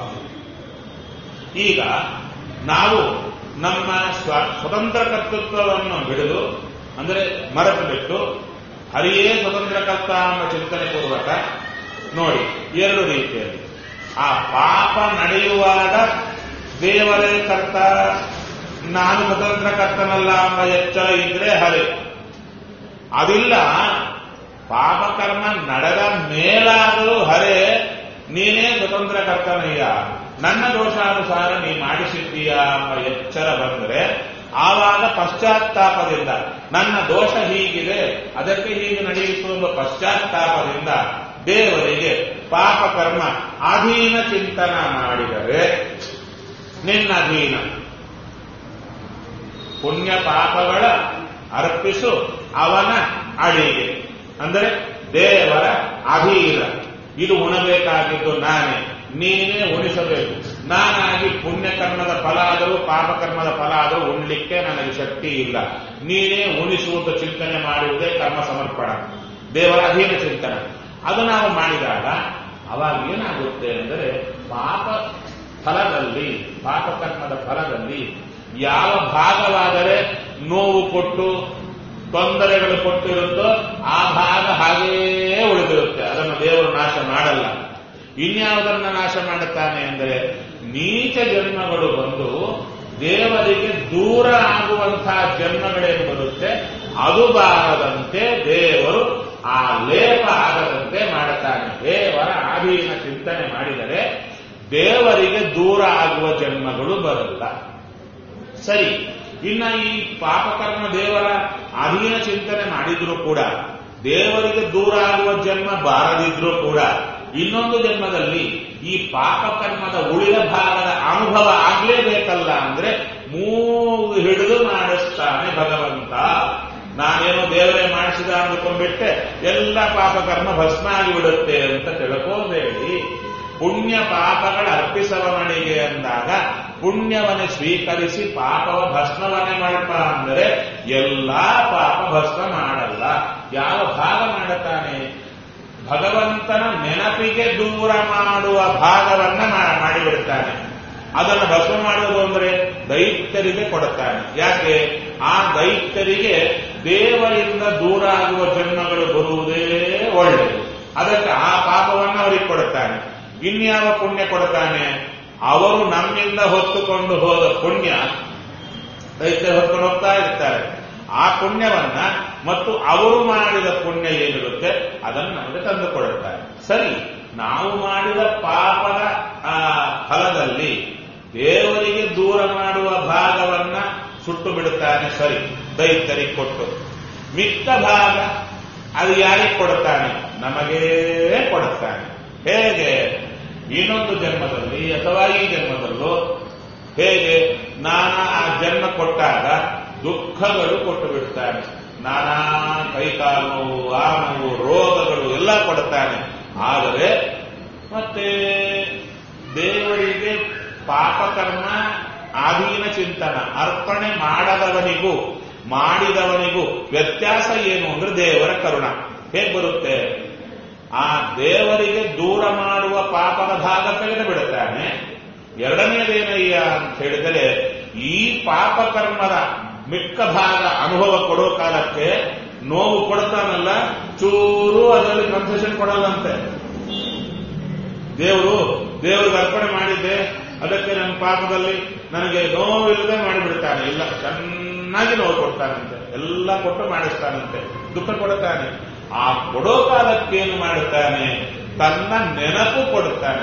ಈಗ ನಾವು ನಮ್ಮ ಸ್ವ ಸ್ವತಂತ್ರ ಕರ್ತೃತ್ವವನ್ನು ಹಿಡಿದು ಅಂದರೆ ಮರೆತು ಬಿಟ್ಟು ಹರಿಯೇ ಸ್ವತಂತ್ರ ಕರ್ತ ಎಂಬ ಚಿಂತನೆ ಪೂರ್ವಕ ನೋಡಿ ಎರಡು ರೀತಿಯಲ್ಲಿ ಆ ಪಾಪ ನಡೆಯುವಾಗ ದೇವರೇ ಕರ್ತ ನಾನು ಸ್ವತಂತ್ರ ಕರ್ತನಲ್ಲ ಎಂಬ ಎಚ್ಚರ ಇದ್ರೆ ಹರಿ ಅದಿಲ್ಲ ಪಾಪಕರ್ಮ ನಡೆದ ಮೇಲಾದರೂ ಹರೇ ನೀನೇ ಸ್ವತಂತ್ರ ಕರ್ತನಯ್ಯ ನನ್ನ ದೋಷಾನುಸಾರ ನೀ ಮಾಡಿಸಿದ್ದೀಯ ಎಂಬ ಎಚ್ಚರ ಬಂದರೆ ಆವಾಗ ಪಶ್ಚಾತ್ತಾಪದಿಂದ ನನ್ನ ದೋಷ ಹೀಗಿದೆ ಅದಕ್ಕೆ ಹೀಗೆ ನಡೆಯಿತು ಎಂಬ ಪಶ್ಚಾತ್ತಾಪದಿಂದ ದೇವರಿಗೆ ಪಾಪಕರ್ಮ ಅಧೀನ ಚಿಂತನ ಮಾಡಿದರೆ ನಿನ್ನ ಅಧೀನ ಪುಣ್ಯ ಪಾಪಗಳ ಅರ್ಪಿಸು ಅವನ ಅಡಿಗೆ ಅಂದರೆ ದೇವರ ಅಧೀನ ಇದು ಉಣಬೇಕಾಗಿದ್ದು ನಾನೇ ನೀನೇ ಉಣಿಸಬೇಕು ನಾನಾಗಿ ಪುಣ್ಯಕರ್ಮದ ಫಲ ಆದರೂ ಪಾಪಕರ್ಮದ ಫಲ ಆದರೂ ಉಣ್ಲಿಕ್ಕೆ ನನಗೆ ಶಕ್ತಿ ಇಲ್ಲ ನೀನೇ ಉಣಿಸುವುದು ಚಿಂತನೆ ಮಾಡುವುದೇ ಕರ್ಮ ಸಮರ್ಪಣ ದೇವರ ಅಧೀನ ಚಿಂತನೆ ಅದು ನಾವು ಮಾಡಿದಾಗ ಅವಾಗ ಏನಾಗುತ್ತೆ ಅಂದರೆ ಪಾಪ ಫಲದಲ್ಲಿ ಪಾಪಕರ್ಮದ ಫಲದಲ್ಲಿ ಯಾವ ಭಾಗವಾದರೆ ನೋವು ಕೊಟ್ಟು ತೊಂದರೆಗಳು ಕೊಟ್ಟಿರುತ್ತೋ ಆ ಭಾಗ ಹಾಗೇ ಉಳಿದಿರುತ್ತೆ ಅದನ್ನು ದೇವರು ನಾಶ ಮಾಡಲ್ಲ ಇನ್ಯಾವುದನ್ನ ನಾಶ ಮಾಡುತ್ತಾನೆ ಅಂದರೆ ನೀಚ ಜನ್ಮಗಳು ಬಂದು ದೇವರಿಗೆ ದೂರ ಆಗುವಂತಹ ಜನ್ಮಗಳೇನು ಬರುತ್ತೆ ಅದು ಬಾರದಂತೆ ದೇವರು ಆ ಲೇಪ ಆಗದಂತೆ ಮಾಡುತ್ತಾನೆ ದೇವರ ಆಧೀನ ಚಿಂತನೆ ಮಾಡಿದರೆ ದೇವರಿಗೆ ದೂರ ಆಗುವ ಜನ್ಮಗಳು ಬರಲ್ಲ ಸರಿ ಇನ್ನ ಈ ಪಾಪಕರ್ಮ ದೇವರ ಅಧೀನ ಚಿಂತನೆ ಮಾಡಿದ್ರು ಕೂಡ ದೇವರಿಗೆ ದೂರ ಆಗುವ ಜನ್ಮ ಬಾರದಿದ್ರೂ ಕೂಡ ಇನ್ನೊಂದು ಜನ್ಮದಲ್ಲಿ ಈ ಪಾಪಕರ್ಮದ ಉಳಿದ ಭಾಗದ ಅನುಭವ ಆಗ್ಲೇಬೇಕಲ್ಲ ಅಂದ್ರೆ ಮೂಗು ಹಿಡಿದು ಮಾಡಿಸ್ತಾನೆ ಭಗವಂತ ನಾನೇನೋ ದೇವರೇ ಮಾಡಿಸಿದ ಅಂದ್ಕೊಂಡ್ಬಿಟ್ಟೆ ಎಲ್ಲ ಪಾಪಕರ್ಮ ಭಸ್ಮ ಆಗಿಬಿಡುತ್ತೆ ಅಂತ ತಿಳ್ಕೋಬೇಡಿ ಪುಣ್ಯ ಪಾಪಗಳ ಅರ್ಪಿಸವನಿಗೆ ಅಂದಾಗ ಪುಣ್ಯವನ್ನೇ ಸ್ವೀಕರಿಸಿ ಪಾಪವ ಭಸ್ಮವನ್ನೇ ಮಾಡಪ್ಪ ಅಂದರೆ ಎಲ್ಲಾ ಪಾಪ ಭಸ್ಮ ಮಾಡಲ್ಲ ಯಾವ ಭಾಗ ಮಾಡುತ್ತಾನೆ ಭಗವಂತನ ನೆನಪಿಗೆ ದೂರ ಮಾಡುವ ಭಾಗವನ್ನ ಮಾ- ಮಾಡಿಬಿಡ್ತಾನೆ ಅದನ್ನು ಭಸ್ಮ ಮಾಡುವುದು ಅಂದ್ರೆ ದೈತ್ಯರಿಗೆ ಕೊಡುತ್ತಾನೆ ಯಾಕೆ ಆ ದೈತ್ಯರಿಗೆ ದೇವರಿಂದ ದೂರ ಆಗುವ ಜನ್ಮಗಳು ಬರುವುದೇ ಒಳ್ಳೆಯದು ಅದಕ್ಕೆ ಆ ಪಾಪವನ್ನು ಅವರಿಗೆ ಕೊಡುತ್ತಾನೆ ಇನ್ಯಾವ ಪುಣ್ಯ ಕೊಡುತ್ತಾನೆ ಅವರು ನಮ್ಮಿಂದ ಹೊತ್ತುಕೊಂಡು ಹೋದ ಪುಣ್ಯ ದೈತ್ಯರು ಹೊತ್ಕೊಂಡು ಹೋಗ್ತಾ ಇರ್ತಾರೆ ಆ ಪುಣ್ಯವನ್ನ ಮತ್ತು ಅವರು ಮಾಡಿದ ಪುಣ್ಯ ಏನಿರುತ್ತೆ ಅದನ್ನು ನಮಗೆ ತಂದು ಕೊಡುತ್ತಾರೆ ಸರಿ ನಾವು ಮಾಡಿದ ಪಾಪದ ಆ, ಫಲದಲ್ಲಿ ದೇವರಿಗೆ ದೂರ ಮಾಡುವ ಭಾಗವನ್ನ ಸುಟ್ಟು ಬಿಡುತ್ತಾನೆ ಸರಿ ದೈತ್ಯರಿಗೆ ಕೊಟ್ಟು ಮಿಕ್ಕ ಭಾಗ ಅದು ಯಾರಿಗೆ ಕೊಡುತ್ತಾನೆ ನಮಗೇ ಕೊಡುತ್ತಾನೆ ಹೇಗೆ ಇನ್ನೊಂದು ಜನ್ಮದಲ್ಲಿ ಅಥವಾ ಈ ಜನ್ಮದಲ್ಲೂ ಹೇಗೆ ನಾನಾ ಆ ಜನ್ಮ ಕೊಟ್ಟಾಗ ದುಃಖಗಳು ಕೊಟ್ಟು ಬಿಡ್ತಾನೆ ನಾನಾ ಕೈಕಾಲು ನೋವು ಆ ನೋವು ರೋಗಗಳು ಎಲ್ಲ ಕೊಡುತ್ತಾನೆ ಆದರೆ ಮತ್ತೆ ದೇವರಿಗೆ ಪಾಪಕರ್ಮ ಆಧೀನ ಚಿಂತನ ಅರ್ಪಣೆ ಮಾಡದವನಿಗೂ ಮಾಡಿದವನಿಗೂ ವ್ಯತ್ಯಾಸ ಏನು ಅಂದ್ರೆ ದೇವರ ಕರುಣ ಹೇಗೆ ಬರುತ್ತೆ ಆ ದೇವರಿಗೆ ದೂರ ಮಾಡುವ ಪಾಪದ ಭಾಗ ತೆಗೆದು ಬಿಡುತ್ತಾನೆ ಎರಡನೇದೇನಯ್ಯ ಅಂತ ಹೇಳಿದರೆ ಈ ಪಾಪಕರ್ಮದ ಮಿಕ್ಕ ಭಾಗ ಅನುಭವ ಕೊಡೋ ಕಾಲಕ್ಕೆ ನೋವು ಕೊಡ್ತಾನಲ್ಲ ಚೂರು ಅದರಲ್ಲಿ ಕನ್ಸೆಷನ್ ಕೊಡಲ್ಲಂತೆ ದೇವರು ದೇವರಿಗೆ ಅರ್ಪಣೆ ಮಾಡಿದ್ದೆ ಅದಕ್ಕೆ ನನ್ನ ಪಾಪದಲ್ಲಿ ನನಗೆ ನೋವಿಲ್ಲದೆ ಮಾಡಿಬಿಡ್ತಾನೆ ಇಲ್ಲ ಚೆನ್ನಾಗಿ ನೋವು ಕೊಡ್ತಾನಂತೆ ಎಲ್ಲ ಕೊಟ್ಟು ಮಾಡಿಸ್ತಾನಂತೆ ದುಃಖ ಕೊಡುತ್ತಾನೆ ಆ ಕೊಡೋ ಕಾಲಕ್ಕೇನು ಮಾಡುತ್ತಾನೆ ತನ್ನ ನೆನಪು ಕೊಡುತ್ತಾನೆ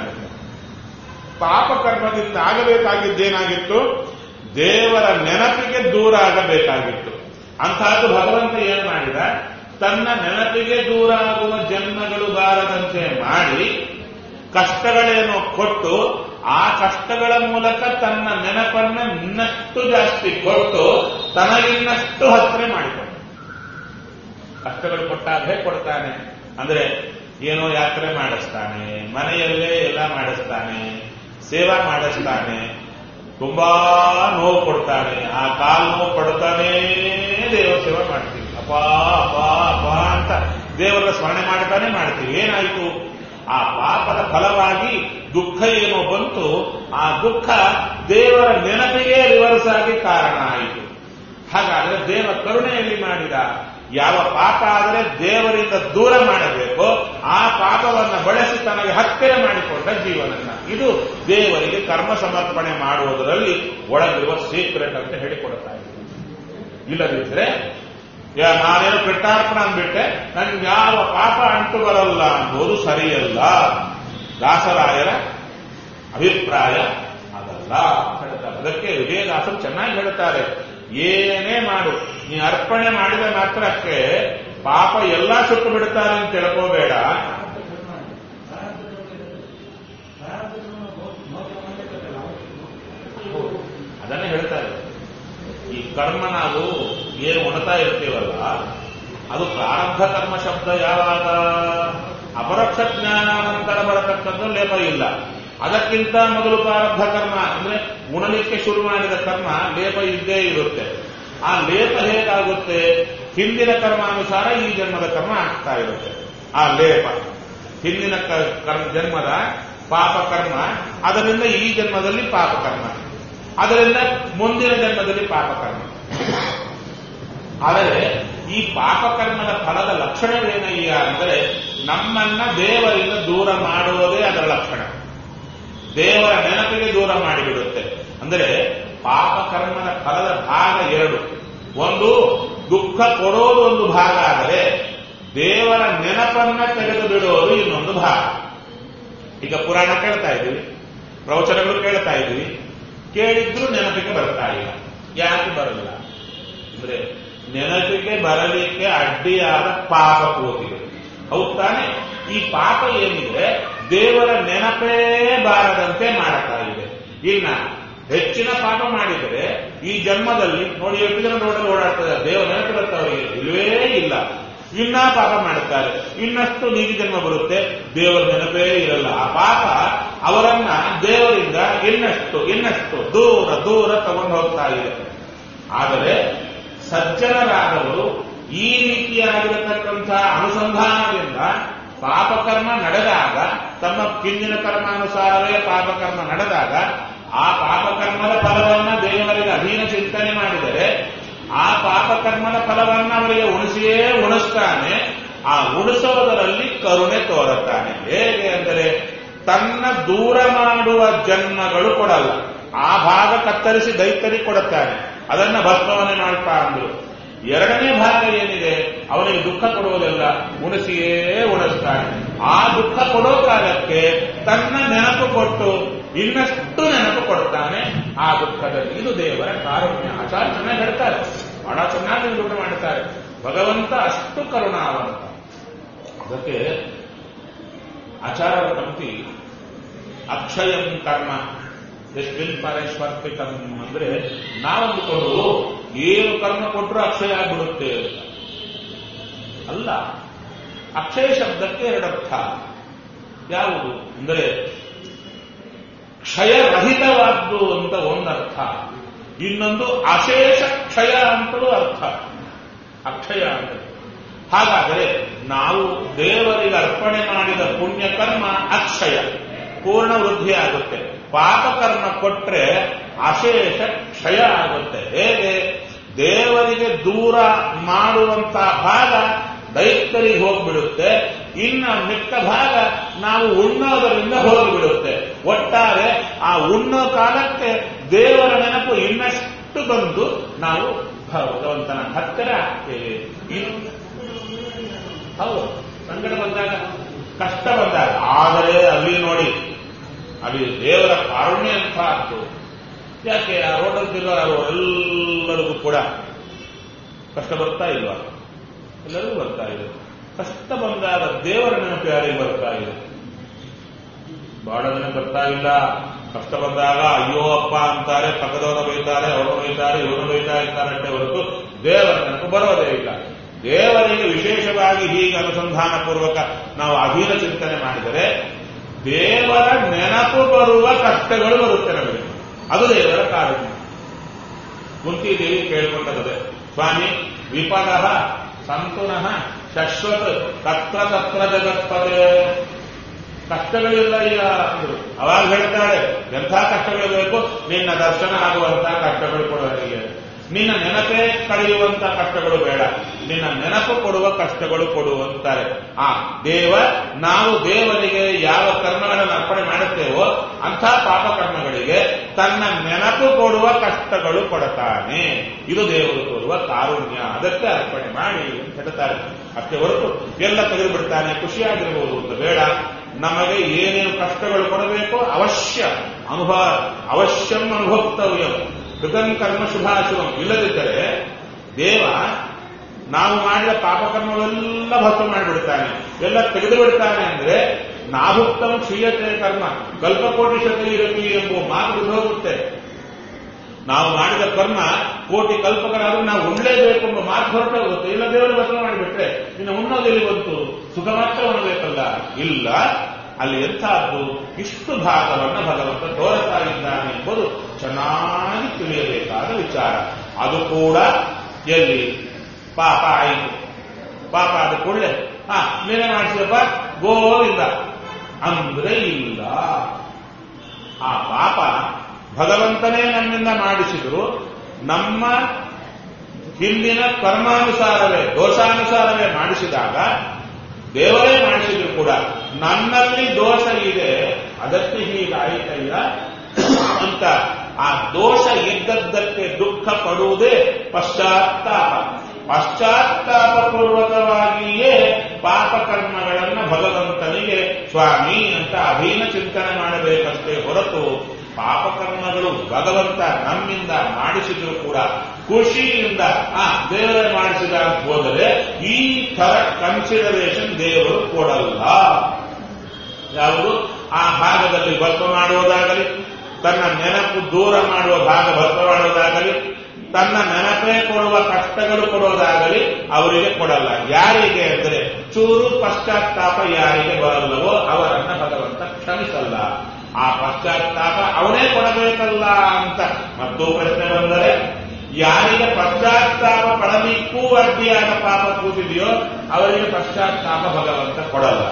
ಪಾಪಕರ್ಮದಿಂದ ಆಗಬೇಕಾಗಿದ್ದೇನಾಗಿತ್ತು ದೇವರ ನೆನಪಿಗೆ ದೂರ ಆಗಬೇಕಾಗಿತ್ತು ಅಂತಹದ್ದು ಭಗವಂತ ಏನ್ ಮಾಡಿದ ತನ್ನ ನೆನಪಿಗೆ ದೂರ ಆಗುವ ಜನ್ಮಗಳು ಬಾರದಂತೆ ಮಾಡಿ ಕಷ್ಟಗಳೇನೋ ಕೊಟ್ಟು ಆ ಕಷ್ಟಗಳ ಮೂಲಕ ತನ್ನ ನೆನಪನ್ನ ಇನ್ನಷ್ಟು ಜಾಸ್ತಿ ಕೊಟ್ಟು ತನಗಿನ್ನಷ್ಟು ಹತ್ತಿರ ಮಾಡಿಕೊಂಡ ಕಷ್ಟಗಳು ಕೊಟ್ಟಾಗ ಹೇಗೆ ಕೊಡ್ತಾನೆ ಅಂದ್ರೆ ಏನೋ ಯಾತ್ರೆ ಮಾಡಿಸ್ತಾನೆ ಮನೆಯಲ್ಲೇ ಎಲ್ಲ ಮಾಡಿಸ್ತಾನೆ ಸೇವಾ ಮಾಡಿಸ್ತಾನೆ ತುಂಬಾ ನೋವು ಕೊಡ್ತಾನೆ ಆ ಕಾಲು ನೋವು ಪಡ್ತಾನೇ ದೇವರ ಸೇವೆ ಮಾಡ್ತೀವಿ ಅಪ್ಪ ಅಪ್ಪ ಅಪ್ಪ ಅಂತ ದೇವರ ಸ್ಮರಣೆ ಮಾಡ್ತಾನೆ ಮಾಡ್ತೀವಿ ಏನಾಯಿತು ಆ ಪಾಪದ ಫಲವಾಗಿ ದುಃಖ ಏನೋ ಬಂತು ಆ ದುಃಖ ದೇವರ ನೆನಪಿಗೆ ರಿವರ್ಸ್ ಆಗಿ ಕಾರಣ ಆಯಿತು ಹಾಗಾದ್ರೆ ದೇವ ಕರುಣೆಯಲ್ಲಿ ಮಾಡಿದ ಯಾವ ಪಾಪ ಆದರೆ ದೇವರಿಂದ ದೂರ ಮಾಡಬೇಕೋ ಆ ಪಾಪವನ್ನು ಬಳಸಿ ತನಗೆ ಹತ್ತಿರ ಮಾಡಿಕೊಂಡ ಜೀವನನ್ನ ಇದು ದೇವರಿಗೆ ಕರ್ಮ ಸಮರ್ಪಣೆ ಮಾಡುವುದರಲ್ಲಿ ಒಳಗಿರುವ ಸೀಕ್ರೆಟ್ ಅಂತ ಹೇಳಿಕೊಡ್ತಾ ಇದ್ದೀನಿ ಇಲ್ಲದಿದ್ರೆ ಯಾ ನಾನೇನು ಕೃಷ್ಣಾರ್ಪಣ ಅಂದ್ಬಿಟ್ಟೆ ನನ್ಗೆ ಯಾವ ಪಾಪ ಅಂಟು ಬರಲ್ಲ ಅನ್ನೋದು ಸರಿಯಲ್ಲ ದಾಸರಾಯರ ಅಭಿಪ್ರಾಯ ಅದಲ್ಲ ಅಂತ ಹೇಳ್ತಾರೆ ಅದಕ್ಕೆ ವಿಜಯದಾಸರು ಚೆನ್ನಾಗಿ ಹೇಳ್ತಾರೆ ಏನೇ ಮಾಡು ನೀ ಅರ್ಪಣೆ ಮಾಡಿದ ಮಾತ್ರಕ್ಕೆ ಪಾಪ ಎಲ್ಲ ಸುಟ್ಟು ಬಿಡ್ತಾರೆ ಅಂತ ತಿಳ್ಕೋಬೇಡ ಅದನ್ನೇ ಹೇಳ್ತಾರೆ ಈ ಕರ್ಮ ನಾವು ಏನು ಉಣ್ತಾ ಇರ್ತೀವಲ್ಲ ಅದು ಪ್ರಾರಬ್ಧ ಕರ್ಮ ಶಬ್ದ ಯಾವಾಗ ಅಪರೋಕ್ಷ ಜ್ಞಾನಾನಂತರ ಬರತಕ್ಕದ್ದು ಲೇಪ ಇಲ್ಲ ಅದಕ್ಕಿಂತ ಮೊದಲು ಪ್ರಾರಬ್ಧ ಕರ್ಮ ಅಂದ್ರೆ ಉಣಲಿಕ್ಕೆ ಶುರು ಮಾಡಿದ ಕರ್ಮ ಲೇಪ ಇದ್ದೇ ಇರುತ್ತೆ ಆ ಲೇಪ ಹೇಗಾಗುತ್ತೆ ಹಿಂದಿನ ಕರ್ಮಾನುಸಾರ ಈ ಜನ್ಮದ ಕರ್ಮ ಆಗ್ತಾ ಇರುತ್ತೆ ಆ ಲೇಪ ಹಿಂದಿನ ಕ- ಕರ್ಮ ಜನ್ಮದ ಪಾಪ ಕರ್ಮ ಅದರಿಂದ ಈ ಜನ್ಮದಲ್ಲಿ ಪಾಪ ಕರ್ಮ ಅದರಿಂದ ಮುಂದಿನ ಜನ್ಮದಲ್ಲಿ ಪಾಪಕರ್ಮ ಆದರೆ ಈ ಪಾಪಕರ್ಮದ ಫಲದ ಲಕ್ಷಣವೇನಯ್ಯ ಅಂದರೆ ನಮ್ಮನ್ನ ದೇವರಿಂದ ದೂರ ಮಾಡುವುದೇ ಅದರ ಲಕ್ಷಣ ದೇವರ ನೆನಪಿಗೆ ದೂರ ಮಾಡಿಬಿಡುತ್ತೆ ಅಂದರೆ ಪಾಪಕರ್ಮದ ಫಲದ ಭಾಗ ಎರಡು ಒಂದು ದುಃಖ ಕೊಡೋದು ಒಂದು ಭಾಗ ಆದರೆ ದೇವರ ನೆನಪನ್ನ ತೆಗೆದು ಬಿಡೋದು ಇನ್ನೊಂದು ಭಾಗ ಈಗ ಪುರಾಣ ಕೇಳ್ತಾ ಇದ್ದೀವಿ ಪ್ರವಚನಗಳು ಕೇಳ್ತಾ ಇದ್ವಿ ಕೇಳಿದ್ರು ನೆನಪಿಗೆ ಬರ್ತಾ ಇಲ್ಲ ಯಾಕೆ ಬರಲ್ಲ ಅಂದ್ರೆ ನೆನಪಿಗೆ ಬರಲಿಕ್ಕೆ ಅಡ್ಡಿಯಾದ ಪಾಪ ಕೂತಿದೆ ಹೌದ್ ತಾನೆ ಈ ಪಾಪ ಏನಿದೆ ದೇವರ ನೆನಪೇ ಬಾರದಂತೆ ಮಾಡ್ತಾ ಇದೆ ಇನ್ನ ಹೆಚ್ಚಿನ ಪಾಪ ಮಾಡಿದರೆ ಈ ಜನ್ಮದಲ್ಲಿ ನೋಡಿ ಎಷ್ಟು ಜನ ರೋಡಲ್ಲಿ ಓಡಾಡ್ತಾರೆ ದೇವರ ನೆನಪು ಬರ್ತವರಿಗೆ ಇಲ್ಲವೇ ಇಲ್ಲ ಇನ್ನ ಪಾಪ ಮಾಡುತ್ತಾರೆ ಇನ್ನಷ್ಟು ನೀತಿ ಜನ್ಮ ಬರುತ್ತೆ ದೇವರ ನೆನಪೇ ಇರಲ್ಲ ಆ ಪಾಪ ಅವರನ್ನ ದೇವರಿಂದ ಇನ್ನಷ್ಟು ಇನ್ನಷ್ಟು ದೂರ ದೂರ ತಗೊಂಡು ಹೋಗ್ತಾ ಇದೆ ಆದರೆ ಸಜ್ಜನರಾದವರು ಈ ರೀತಿಯಾಗಿರತಕ್ಕಂಥ ಅನುಸಂಧಾನದಿಂದ ಪಾಪಕರ್ಮ ನಡೆದಾಗ ತಮ್ಮ ಹಿಂದಿನ ಕರ್ಮಾನುಸಾರವೇ ಪಾಪಕರ್ಮ ನಡೆದಾಗ ಆ ಪಾಪಕರ್ಮದ ಫಲವನ್ನ ದೇವರಿಗೆ ಅಧೀನ ಚಿಂತನೆ ಮಾಡಿದರೆ ಆ ಪಾಪಕರ್ಮದ ಫಲವನ್ನ ಅವರಿಗೆ ಉಣಿಸಿಯೇ ಉಣಿಸ್ತಾನೆ ಆ ಉಣಿಸೋದರಲ್ಲಿ ಕರುಣೆ ತೋರುತ್ತಾನೆ ಹೇಗೆ ಅಂದರೆ ತನ್ನ ದೂರ ಮಾಡುವ ಜನ್ಮಗಳು ಕೊಡಲ್ಲ ಆ ಭಾಗ ಕತ್ತರಿಸಿ ದೈತ್ಯರಿಗೆ ಕೊಡುತ್ತಾನೆ ಅದನ್ನ ಭಸ್ಮವನ್ನೇ ಮಾಡ್ತಾ ಅಂದ್ರು ಎರಡನೇ ಭಾಗ ಏನಿದೆ ಅವನಿಗೆ ದುಃಖ ಕೊಡುವುದಿಲ್ಲ ಉಣಿಸಿಯೇ ಉಣಿಸ್ತಾನೆ ಆ ದುಃಖ ಕೊಡೋ ಕಾಲಕ್ಕೆ ತನ್ನ ನೆನಪು ಕೊಟ್ಟು ಇನ್ನಷ್ಟು ನೆನಪು ಕೊಡ್ತಾನೆ ಆ ದುಃಖದಲ್ಲಿ ಇದು ದೇವರ ಕಾರುಣ್ಯ ಆಚಾರ್ಯ ಚೆನ್ನಾಗಿ ಹೇಳ್ತಾರೆ ಬಹಳ ಚೆನ್ನಾಗಿ ನಿರೂಪಣೆ ಮಾಡ್ತಾರೆ ಭಗವಂತ ಅಷ್ಟು ಕರುಣಾವಂತ ಅದಕ್ಕೆ ಆಚಾರ್ಯರ ಪಂಕ್ತಿ ಅಕ್ಷಯಂ ಕರ್ಮ ಎಸ್ಮಿನ್ ಪರೇಶ್ವರ್ಪಿತಂ ಅಂದ್ರೆ ನಾವಂದುಕೊಂಡು ಏನು ಕರ್ಮ ಕೊಟ್ಟರು ಅಕ್ಷಯ ಆಗ್ಬಿಡುತ್ತೆ ಅಂತ ಅಲ್ಲ ಅಕ್ಷಯ ಶಬ್ದಕ್ಕೆ ಎರಡರ್ಥ ಯಾವುದು ಅಂದರೆ ಕ್ಷಯರಹಿತವಾದ್ದು ಅಂತ ಒಂದರ್ಥ ಇನ್ನೊಂದು ಅಶೇಷ ಕ್ಷಯ ಅಂತಲೂ ಅರ್ಥ ಅಕ್ಷಯ ಅಂದರೆ ಹಾಗಾದರೆ ನಾವು ದೇವರಿಗೆ ಅರ್ಪಣೆ ಮಾಡಿದ ಪುಣ್ಯ ಕರ್ಮ ಅಕ್ಷಯ ಪೂರ್ಣ ವೃದ್ಧಿ ಆಗುತ್ತೆ ಪಾಪಕರ್ಮ ಕೊಟ್ರೆ ಅಶೇಷ ಕ್ಷಯ ಆಗುತ್ತೆ ಹೇಗೆ ದೇವರಿಗೆ ದೂರ ಮಾಡುವಂತಹ ಭಾಗ ದೈತ್ಯರಿಗೆ ಹೋಗ್ಬಿಡುತ್ತೆ ಇನ್ನು ಮಿಕ್ಕ ಭಾಗ ನಾವು ಉಣ್ಣೋದರಿಂದ ಹೋಗಿಬಿಡುತ್ತೆ ಒಟ್ಟಾರೆ ಆ ಉಣ್ಣೋ ಕಾಲಕ್ಕೆ ದೇವರ ನೆನಪು ಇನ್ನಷ್ಟು ಬಂದು ನಾವು ಭಗವಂತನ ಹತ್ತಿರ ಆಗ್ತೇವೆ ಇನ್ನು ಹೌದು ಸಂಕಟ ಬಂದಾಗ ಕಷ್ಟ ಬಂದಾಗ ಆದರೆ ಅಲ್ಲಿ ನೋಡಿ ಅಲ್ಲಿ ದೇವರ ಕಾರುಣ್ಯ ಅಂತ ಆಯ್ತು ಯಾಕೆ ಆ ರೋಡಲ್ಲಿ ತಿರುಗಾರು ಎಲ್ಲರಿಗೂ ಕೂಡ ಕಷ್ಟ ಬರ್ತಾ ಇಲ್ವಾ ಎಲ್ಲರಿಗೂ ಬರ್ತಾ ಇದೆ ಕಷ್ಟ ಬಂದಾಗ ದೇವರ ನೆನಪು ಯಾರಿಗೆ ಬರ್ತಾ ಇದೆ ಬಹಳ ಜನ ಬರ್ತಾ ಇಲ್ಲ ಕಷ್ಟ ಬಂದಾಗ ಅಯ್ಯೋ ಅಪ್ಪ ಅಂತಾರೆ ಪಕ್ಕದವರು ಬೈತಾರೆ ಅವರು ಬೈತಾರೆ ಇವರು ಬೈತಾ ಇರ್ತಾರಂತೆ ಹೊರತು ದೇವರ ನೆನಪು ಬರೋದೇ ಇಲ್ಲ ದೇವರಿಗೆ ವಿಶೇಷವಾಗಿ ಹೀಗೆ ಅನುಸಂಧಾನ ಪೂರ್ವಕ ನಾವು ಅಧೀನ ಚಿಂತನೆ ಮಾಡಿದರೆ ದೇವರ ನೆನಪು ಬರುವ ಕಷ್ಟಗಳು ಬರುತ್ತೆ ನಮಗೆ ಅದು ದೇವರ ಕಾರಣ ಕುಂತಿದೇವಿ ಕೇಳಿಕೊಂಡದೆ ಸ್ವಾಮಿ ವಿಪದ ಸಂತುನಃ ಶಶ್ವತ್ ತತ್ರ ತತ್ರ ಜಗತ್ಪದೆ ಕಷ್ಟಗಳಿಲ್ಲ ಈಗ ಅಂದ್ರು ಅವಾಗ ಹೇಳ್ತಾರೆ ಎಂಥ ಕಷ್ಟಗಳು ಬೇಕು ನಿನ್ನ ದರ್ಶನ ಆಗುವಂತಹ ಕಷ್ಟಗಳು ಕೊಡೋರಿಗೆ ನಿನ್ನ ನೆನಪೇ ಕಳೆಯುವಂತ ಕಷ್ಟಗಳು ಬೇಡ ನಿನ್ನ ನೆನಪು ಕೊಡುವ ಕಷ್ಟಗಳು ಕೊಡು ಅಂತಾರೆ ಆ ದೇವ ನಾವು ದೇವರಿಗೆ ಯಾವ ಕರ್ಮಗಳನ್ನು ಅರ್ಪಣೆ ಮಾಡುತ್ತೇವೋ ಅಂಥ ಪಾಪ ಕರ್ಮಗಳಿಗೆ ತನ್ನ ನೆನಪು ಕೊಡುವ ಕಷ್ಟಗಳು ಕೊಡತಾನೆ ಇದು ದೇವರು ತೋರುವ ಕಾರುಣ್ಯ ಅದಕ್ಕೆ ಅರ್ಪಣೆ ಮಾಡಿ ಅಂತ ಹೇಳ್ತಾರೆ ಅಷ್ಟೇ ಹೊರತು ಎಲ್ಲ ತೆಗೆದು ಬಿಡ್ತಾನೆ ಖುಷಿಯಾಗಿರಬಹುದು ಅಂತ ಬೇಡ ನಮಗೆ ಏನೇನು ಕಷ್ಟಗಳು ಕೊಡಬೇಕೋ ಅವಶ್ಯ ಅನುಭವ ಅವಶ್ಯಂ ಅನುಭಕ್ತವ್ಯಂ ಕೃತಂ ಕರ್ಮ ಶುಭಾಶುಭಂ ಇಲ್ಲದಿದ್ದರೆ ದೇವ ನಾವು ಮಾಡಿದ ಪಾಪಕರ್ಮವೆಲ್ಲ ಭಸ್ಮ ಮಾಡಿಬಿಡ್ತಾನೆ ಎಲ್ಲ ತೆಗೆದು ಬಿಡ್ತಾನೆ ಅಂದ್ರೆ ನಾಭುಕ್ತಂ ಕ್ಷೀಯತೆ ಕರ್ಮ ಕಲ್ಪಕೋಟಿ ಶಕ್ತಿ ಇರಲಿ ಎಂಬುವ ಮಾತು ಬಿದ್ದೋಗುತ್ತೆ ನಾವು ಮಾಡಿದ ಕರ್ಮ ಕೋಟಿ ಕಲ್ಪಗಳಾದ್ರೂ ನಾವು ಉಣ್ಲೇಬೇಕು ಎಂಬ ಮಾತು ಹೊರಟು ಹೋಗುತ್ತೆ ಇಲ್ಲ ದೇವರು ಭಸ್ಮ ಮಾಡಿಬಿಟ್ರೆ ಇನ್ನು ಉಣ್ಣೋದೆಲ್ಲಿ ಬಂತು ಸುಖ ಮಾತ್ರ ಉಣಬೇಕಲ್ಲ ಇಲ್ಲ ಅಲ್ಲಿ ಎಂಥದ್ದು ಇಷ್ಟು ಭಾಗವನ್ನು ಭಗವಂತ ತೋರುತ್ತಾ ಇದ್ದಾನೆ ಎಂಬುದು ಚೆನ್ನಾಗಿ ತಿಳಿಯಬೇಕಾದ ವಿಚಾರ ಅದು ಕೂಡ ಎಲ್ಲಿ ಪಾಪ ಆಯಿತು ಪಾಪ ಆದ ಕೂಡಲೇ ಹಾ ನೀನೇ ಮಾಡಿಸಿದಪ್ಪ ಗೋವಿಂದ ಅಂದ್ರೆ ಇಲ್ಲ ಆ ಪಾಪ ಭಗವಂತನೇ ನಮ್ಮಿಂದ ಮಾಡಿಸಿದ್ರು ನಮ್ಮ ಹಿಂದಿನ ಕರ್ಮಾನುಸಾರವೇ ದೋಷಾನುಸಾರವೇ ಮಾಡಿಸಿದಾಗ ದೇವರೇ ಮಾಡಿಸಿದ್ರು ಕೂಡ ನನ್ನಲ್ಲಿ ದೋಷ ಇದೆ ಅದಕ್ಕೆ ಹೀಗಾಯಿತಲ್ಲ ಅಂತ ಆ ದೋಷ ಇದ್ದದ್ದಕ್ಕೆ ದುಃಖ ಪಡುವುದೇ ಪಶ್ಚಾತ್ತಾಪ ಪಶ್ಚಾತ್ತಾಪ ಪೂರ್ವಕವಾಗಿಯೇ ಪಾಪಕರ್ಮಗಳನ್ನು ಭಗವಂತನಿಗೆ ಸ್ವಾಮಿ ಅಂತ ಅಧೀನ ಚಿಂತನೆ ಮಾಡಬೇಕಷ್ಟೇ ಹೊರತು ಪಾಪಕರ್ಮಗಳು ಭಗವಂತ ನಮ್ಮಿಂದ ಮಾಡಿಸಿದ್ರು ಕೂಡ ಖುಷಿಯಿಂದ ಆ ದೇವರೇ ಮಾಡಿಸಿದ ಅಂತ ಹೋದರೆ ಈ ತರ ಕನ್ಸಿಡರೇಷನ್ ದೇವರು ಕೊಡಲ್ಲ ಯಾವುದು ಆ ಭಾಗದಲ್ಲಿ ಭಸ್ಮ ಮಾಡುವುದಾಗಲಿ ತನ್ನ ನೆನಪು ದೂರ ಮಾಡುವ ಭಾಗ ಭಸ್ಮ ಮಾಡುವುದಾಗಲಿ ತನ್ನ ನೆನಪೇ ಕೊಡುವ ಕಷ್ಟಗಳು ಕೊಡುವುದಾಗಲಿ ಅವರಿಗೆ ಕೊಡಲ್ಲ ಯಾರಿಗೆ ಅಂದರೆ ಚೂರು ಪಶ್ಚಾತ್ತಾಪ ಯಾರಿಗೆ ಬರಲ್ಲವೋ ಅವರನ್ನ ಭಗವಂತ ಕ್ಷಮಿಸಲ್ಲ ಆ ಪಶ್ಚಾತ್ತಾಪ ಅವನೇ ಕೊಡಬೇಕಲ್ಲ ಅಂತ ಮತ್ತೂ ಪ್ರಶ್ನೆ ಬಂದರೆ ಯಾರಿಗೆ ಪಶ್ಚಾತ್ತಾಪ ಪಡಲಿಕ್ಕೂ ಅಡ್ಡಿಯಾದ ಪಾಪ ಕೂತಿದೆಯೋ ಅವರಿಗೆ ಪಶ್ಚಾತ್ತಾಪ ಭಗವಂತ ಕೊಡಲ್ಲ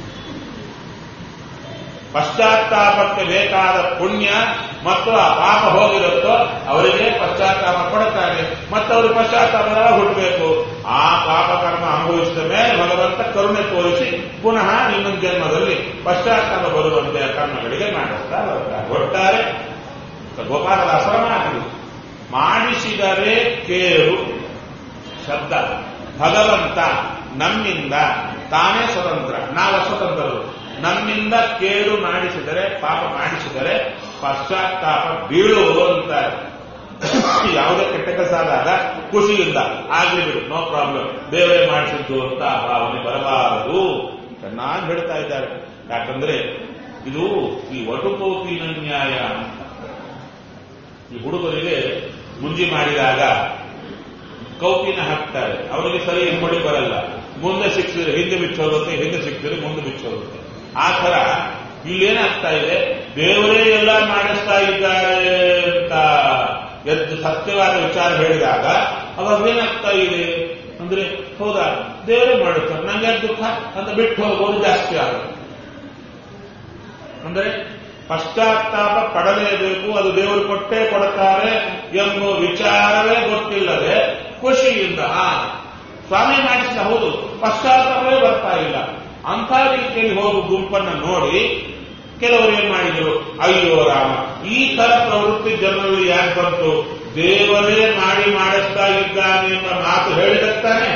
ಪಶ್ಚಾತ್ತಾಪಕ್ಕೆ ಬೇಕಾದ ಪುಣ್ಯ ಮತ್ತು ಆ ಪಾಪ ಹೋಗಿರುತ್ತೋ ಅವರಿಗೆ ಪಶ್ಚಾತ್ತಾಪ ಕೊಡುತ್ತಾನೆ ಮತ್ತು ಅವ್ರಿಗೆ ಪಶ್ಚಾತ್ತಾಪ ಹುಟ್ಟಬೇಕು ಆ ಪಾಪ ಕರ್ಮ ಅನುಭವಿಸಿದ ಮೇಲೆ ಭಗವಂತ ಕರುಣೆ ತೋರಿಸಿ ಪುನಃ ಇನ್ನೊಂದು ಜನ್ಮದಲ್ಲಿ ಪಶ್ಚಾತ್ತಾಪ ಬರುವಂತೆ ಕರ್ಮಗಳಿಗೆ ಮಾಡಿಸ್ತಾ ಬರ್ತಾರೆ ಒಟ್ಟಾರೆ ಗೋಪಾಲದಾಸರ ಮಾತು ಮಾಡಿಸಿದರೆ ಕೇಳು ಶಬ್ದ ಭಗವಂತ ನಮ್ಮಿಂದ ತಾನೇ ಸ್ವತಂತ್ರ ನಾವು ಸ್ವತಂತ್ರರು ನಮ್ಮಿಂದ ಕೇಳು ಮಾಡಿಸಿದರೆ ಪಾಪ ಮಾಡಿಸಿದರೆ ಪಶ್ಚಾತ್ತಾಪ ಬೀಳು ಅಂತಾರೆ ಯಾವುದೇ ಕೆಟ್ಟ ಕೆಲಸ ಆದಾಗ ಖುಷಿಯಿಂದ ಆಗ್ಲಿ ಬಿಡು ನೋ ಪ್ರಾಬ್ಲಮ್ ದೇವರೇ ಮಾಡಿಸಿದ್ದು ಅಂತ ಆ ಭಾವನೆ ಬರಬಾರದು ಚೆನ್ನಾಗಿ ಹೇಳ್ತಾ ಇದ್ದಾರೆ ಯಾಕಂದ್ರೆ ಇದು ಈ ವಟುಕೋಪಿನ ನ್ಯಾಯ ಅಂತ ಈ ಹುಡುಗರಿಗೆ ಮುಂಜಿ ಮಾಡಿದಾಗ ಕೌಪಿನ ಹಾಕ್ತಾರೆ ಅವರಿಗೆ ಸರಿ ಎಂಬಡಿ ಬರಲ್ಲ ಮುಂದೆ ಸಿಕ್ಕಿದ್ರೆ ಹಿಂದೆ ಬಿಚ್ಚೋಗುತ್ತೆ ಹಿಂದೆ ಸಿಕ್ಕಿದ್ರೆ ಮುಂದೆ ಬಿಚ್ಚೋಗುತ್ತೆ ಆ ತರ ಇಲ್ಲೇನಾಗ್ತಾ ಇದೆ ದೇವರೇ ಎಲ್ಲ ಮಾಡಿಸ್ತಾ ಇದ್ದಾರೆ ಅಂತ ಎದ್ದು ಸತ್ಯವಾದ ವಿಚಾರ ಹೇಳಿದಾಗ ಅವಾಗ ಏನಾಗ್ತಾ ಇದೆ ಅಂದ್ರೆ ಹೌದಾ ದೇವರೇ ಮಾಡುತ್ತಾರೆ ನಂಗೆ ದುಃಖ ಅಂತ ಬಿಟ್ಟು ಹೋಗೋದು ಜಾಸ್ತಿ ಆಗುತ್ತೆ ಅಂದ್ರೆ ಪಶ್ಚಾತ್ತಾಪ ಪಡಲೇಬೇಕು ಅದು ದೇವರು ಕೊಟ್ಟೇ ಕೊಡುತ್ತಾರೆ ಎಂಬ ವಿಚಾರವೇ ಗೊತ್ತಿಲ್ಲದೆ ಖುಷಿಯಿಂದ ಆ ಸ್ವಾಮಿ ಮಾಡಿಸಿದ ಹೌದು ಪಶ್ಚಾತ್ತಾಪವೇ ಬರ್ತಾ ಇಲ್ಲ ಅಂಥ ರೀತಿಯಲ್ಲಿ ಹೋಗುವ ಗುಂಪನ್ನು ನೋಡಿ ಕೆಲವರು ಏನ್ ಮಾಡಿದ್ರು ಅಯ್ಯೋ ರಾಮ ಈ ತರ ಪ್ರವೃತ್ತಿ ಜನರಲ್ಲಿ ಯಾಕೆ ಬಂತು ದೇವರೇ ಮಾಡಿ ಮಾಡಿಸ್ತಾ ಇದ್ದಾನೆ ಎಂಬ ಮಾತು ಹೇಳಿದತ್ತಾನೆ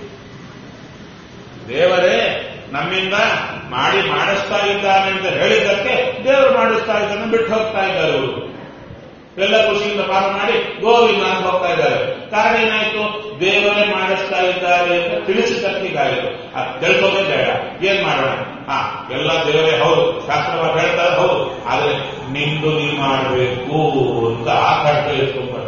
ದೇವರೇ ನಮ್ಮಿಂದ ಮಾಡಿ ಮಾಡಿಸ್ತಾ ಇದ್ದಾನೆ ಅಂತ ಹೇಳಿದ್ದಕ್ಕೆ ದೇವರು ಮಾಡಿಸ್ತಾ ಇದ್ದಾನೆ ಬಿಟ್ಟು ಹೋಗ್ತಾ ಇದ್ದಾರೆ ಅವರು ಎಲ್ಲ ಖುಷಿಯಿಂದ ಪಾಪ ಮಾಡಿ ಗೋವಿಂದ ಅಂತ ಹೋಗ್ತಾ ಇದ್ದಾರೆ ಕಾರಣ ಏನಾಯ್ತು ದೇವರೇ ಮಾಡಿಸ್ತಾ ಇದ್ದಾರೆ ಅಂತ ತಿಳಿಸಿದ್ದಕ್ಕಿಗಾಯಿತು ಆ ತಿಳ್ಸೋದೇ ಬೇಡ ಏನ್ ಮಾಡೋಣ ಹಾ ಎಲ್ಲ ದೇವರೇ ಹೌದು ಶಾಸ್ತ್ರವಾಗಿ ಹೇಳ್ತಾರೆ ಹೌದು ಆದ್ರೆ ನಿಂದು ನೀ ಮಾಡಬೇಕು ಅಂತ ಆ ಕಷ್ಟ ಇಟ್ಕೊಂಡ್ಬಾರ್ದು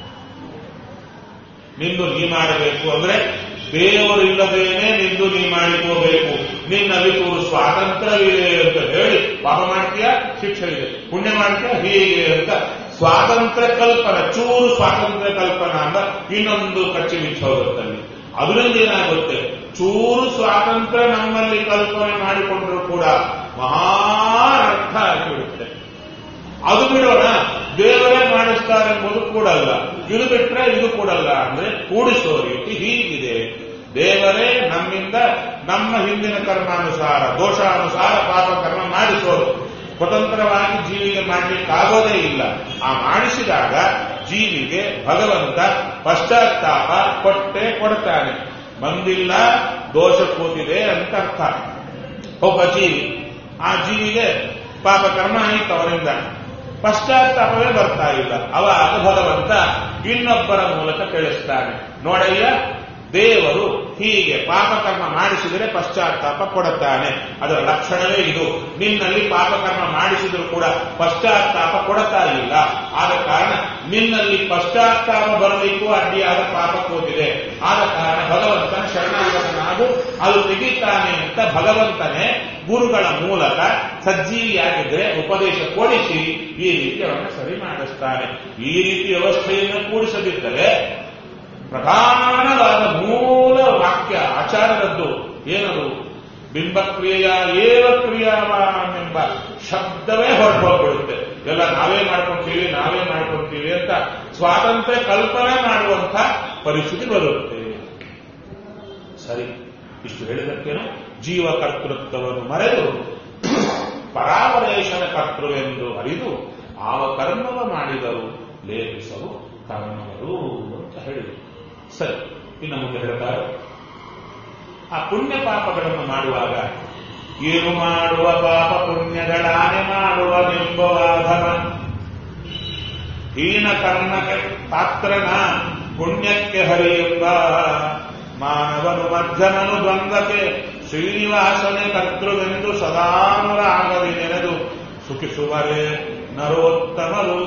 ನಿಂದು ನೀ ಮಾಡಬೇಕು ಅಂದ್ರೆ ದೇವರು ಇಲ್ಲದೇನೆ ನಿಂದು ನೀ ಮಾಡಿಕೋಬೇಕು ನಿನ್ನಲ್ಲಿ ಚೂರು ಸ್ವಾತಂತ್ರ್ಯವಿದೆ ಅಂತ ಹೇಳಿ ಪಾಪ ಮಾಡ್ತೀಯ ಶಿಕ್ಷೆ ಇದೆ ಪುಣ್ಯ ಮಾಡ್ತೀಯ ಹೀಗೆ ಅಂತ ಸ್ವಾತಂತ್ರ್ಯ ಕಲ್ಪನಾ ಚೂರು ಸ್ವಾತಂತ್ರ್ಯ ಕಲ್ಪನಾ ಅಂತ ಇನ್ನೊಂದು ಕಚ್ಚಿ ಬಿಚ್ಚ ಹೋಗುತ್ತಲ್ಲಿ ಅದರಿಂದ ಏನಾಗುತ್ತೆ ಚೂರು ಸ್ವಾತಂತ್ರ್ಯ ನಮ್ಮಲ್ಲಿ ಕಲ್ಪನೆ ಮಾಡಿಕೊಂಡ್ರು ಕೂಡ ಮಹಾರ್ಥ ಆಗಿಬಿಡುತ್ತೆ ಅದು ಬಿಡೋಣ ದೇವರೇ ಮಾಡಿಸ್ತಾರೆ ಎಂಬುದು ಕೂಡಲ್ಲ ಇದು ಬಿಟ್ರೆ ಇದು ಕೂಡಲ್ಲ ಅಂದ್ರೆ ಕೂಡಿಸೋ ರೀತಿ ಹೀಗಿದೆ ದೇವರೇ ನಮ್ಮಿಂದ ನಮ್ಮ ಹಿಂದಿನ ಕರ್ಮಾನುಸಾರ ದೋಷಾನುಸಾರ ಪಾಪ ಕರ್ಮ ಮಾಡಿಸೋದು ಸ್ವತಂತ್ರವಾಗಿ ಜೀವಿಗೆ ಮಾಡಲಿಕ್ಕಾಗೋದೇ ಇಲ್ಲ ಆ ಮಾಡಿಸಿದಾಗ ಜೀವಿಗೆ ಭಗವಂತ ಪಶ್ಚಾತ್ತಾಪ ಕೊಟ್ಟೆ ಕೊಡ್ತಾನೆ ಬಂದಿಲ್ಲ ದೋಷ ಕೂತಿದೆ ಅಂತ ಅರ್ಥ ಒಬ್ಬ ಜೀವಿ ಆ ಜೀವಿಗೆ ಪಾಪ ಕರ್ಮ ಆಯಿತು ಅವರಿಂದ ಪಶ್ಚಾತ್ತಾಪವೇ ಬರ್ತಾ ಇಲ್ಲ ಅವಾಗ ಭಗವಂತ ಇನ್ನೊಬ್ಬರ ಮೂಲಕ ತಿಳಿಸ್ತಾನೆ ನೋಡಯ್ಯ ದೇವರು ಹೀಗೆ ಪಾಪಕರ್ಮ ಮಾಡಿಸಿದರೆ ಪಶ್ಚಾತ್ತಾಪ ಕೊಡುತ್ತಾನೆ ಅದರ ಲಕ್ಷಣವೇ ಇದು ನಿನ್ನಲ್ಲಿ ಪಾಪಕರ್ಮ ಮಾಡಿಸಿದ್ರು ಕೂಡ ಪಶ್ಚಾತ್ತಾಪ ಕೊಡುತ್ತಾ ಇಲ್ಲ ಆದ ಕಾರಣ ನಿನ್ನಲ್ಲಿ ಪಶ್ಚಾತ್ತಾಪ ಬರಲಿಕ್ಕೂ ಅಡ್ಡಿಯಾದ ಪಾಪ ಕೂತಿದೆ ಆದ ಕಾರಣ ಭಗವಂತನ ಶರಣಾಗತನಾಗು ಅದು ತೆಗಿತಾನೆ ಅಂತ ಭಗವಂತನೇ ಗುರುಗಳ ಮೂಲಕ ಸಜ್ಜೀವಿಯಾಗಿದ್ರೆ ಉಪದೇಶ ಕೊಡಿಸಿ ಈ ರೀತಿ ಅವರನ್ನು ಸರಿ ಮಾಡಿಸ್ತಾನೆ ಈ ರೀತಿ ವ್ಯವಸ್ಥೆಯನ್ನು ಕೂಡಿಸದಿದ್ದರೆ ಪ್ರಧಾನವಾದ ಮೂಲ ವಾಕ್ಯ ಆಚಾರದದ್ದು ಏನದು ಬಿಂಬಕ್ರಿಯೆಯ ಏವ ಕ್ರಿಯಾವಾನೆಂಬ ಶಬ್ದವೇ ಹೊರಟು ಹೋಗ್ಬಿಡುತ್ತೆ ಎಲ್ಲ ನಾವೇ ಮಾಡ್ಕೊಂತೀವಿ ನಾವೇ ಮಾಡ್ಕೊಂತೀವಿ ಅಂತ ಸ್ವಾತಂತ್ರ್ಯ ಕಲ್ಪನೆ ಮಾಡುವಂತ ಪರಿಸ್ಥಿತಿ ಬರುತ್ತೆ ಸರಿ ಇಷ್ಟು ಹೇಳಿದಕ್ಕೇನು ಜೀವ ಕರ್ತೃತ್ವವನ್ನು ಮರೆತು ಪರಾವರೇಶನ ಕರ್ತೃವೆಂದು ಅರಿದು ಆವ ಕರ್ಮವ ಮಾಡಿದರು ಲೇಪಿಸಲು ಕರ್ಮಗಳು ಅಂತ ಹೇಳಿದರು ಸರಿ ಇನ್ನು ಮುಂದೆ ಹೇಳ್ತಾರೆ ಆ ಪುಣ್ಯ ಪಾಪಗಳನ್ನು ಮಾಡುವಾಗ ಏನು ಮಾಡುವ ಪಾಪ ಪುಣ್ಯಗಳಾನೆ ಮಾಡುವ ನಿಂಬವಾಧವ ಹೀನ ಕರ್ಮಕ್ಕೆ ಪಾತ್ರನ ಪುಣ್ಯಕ್ಕೆ ಹರಿಯೆಂಬ ಮಾನವನು ಮಧ್ಯಮನು ದ್ವಂದ್ವಕ್ಕೆ ಶ್ರೀನಿವಾಸನೆ ಕರ್ತೃವೆಂದು ಸದಾನುರ ಆಗಲಿ ನೆನೆದು ಸುಖಿಸುವರೇ ನರೋತ್ತಮರು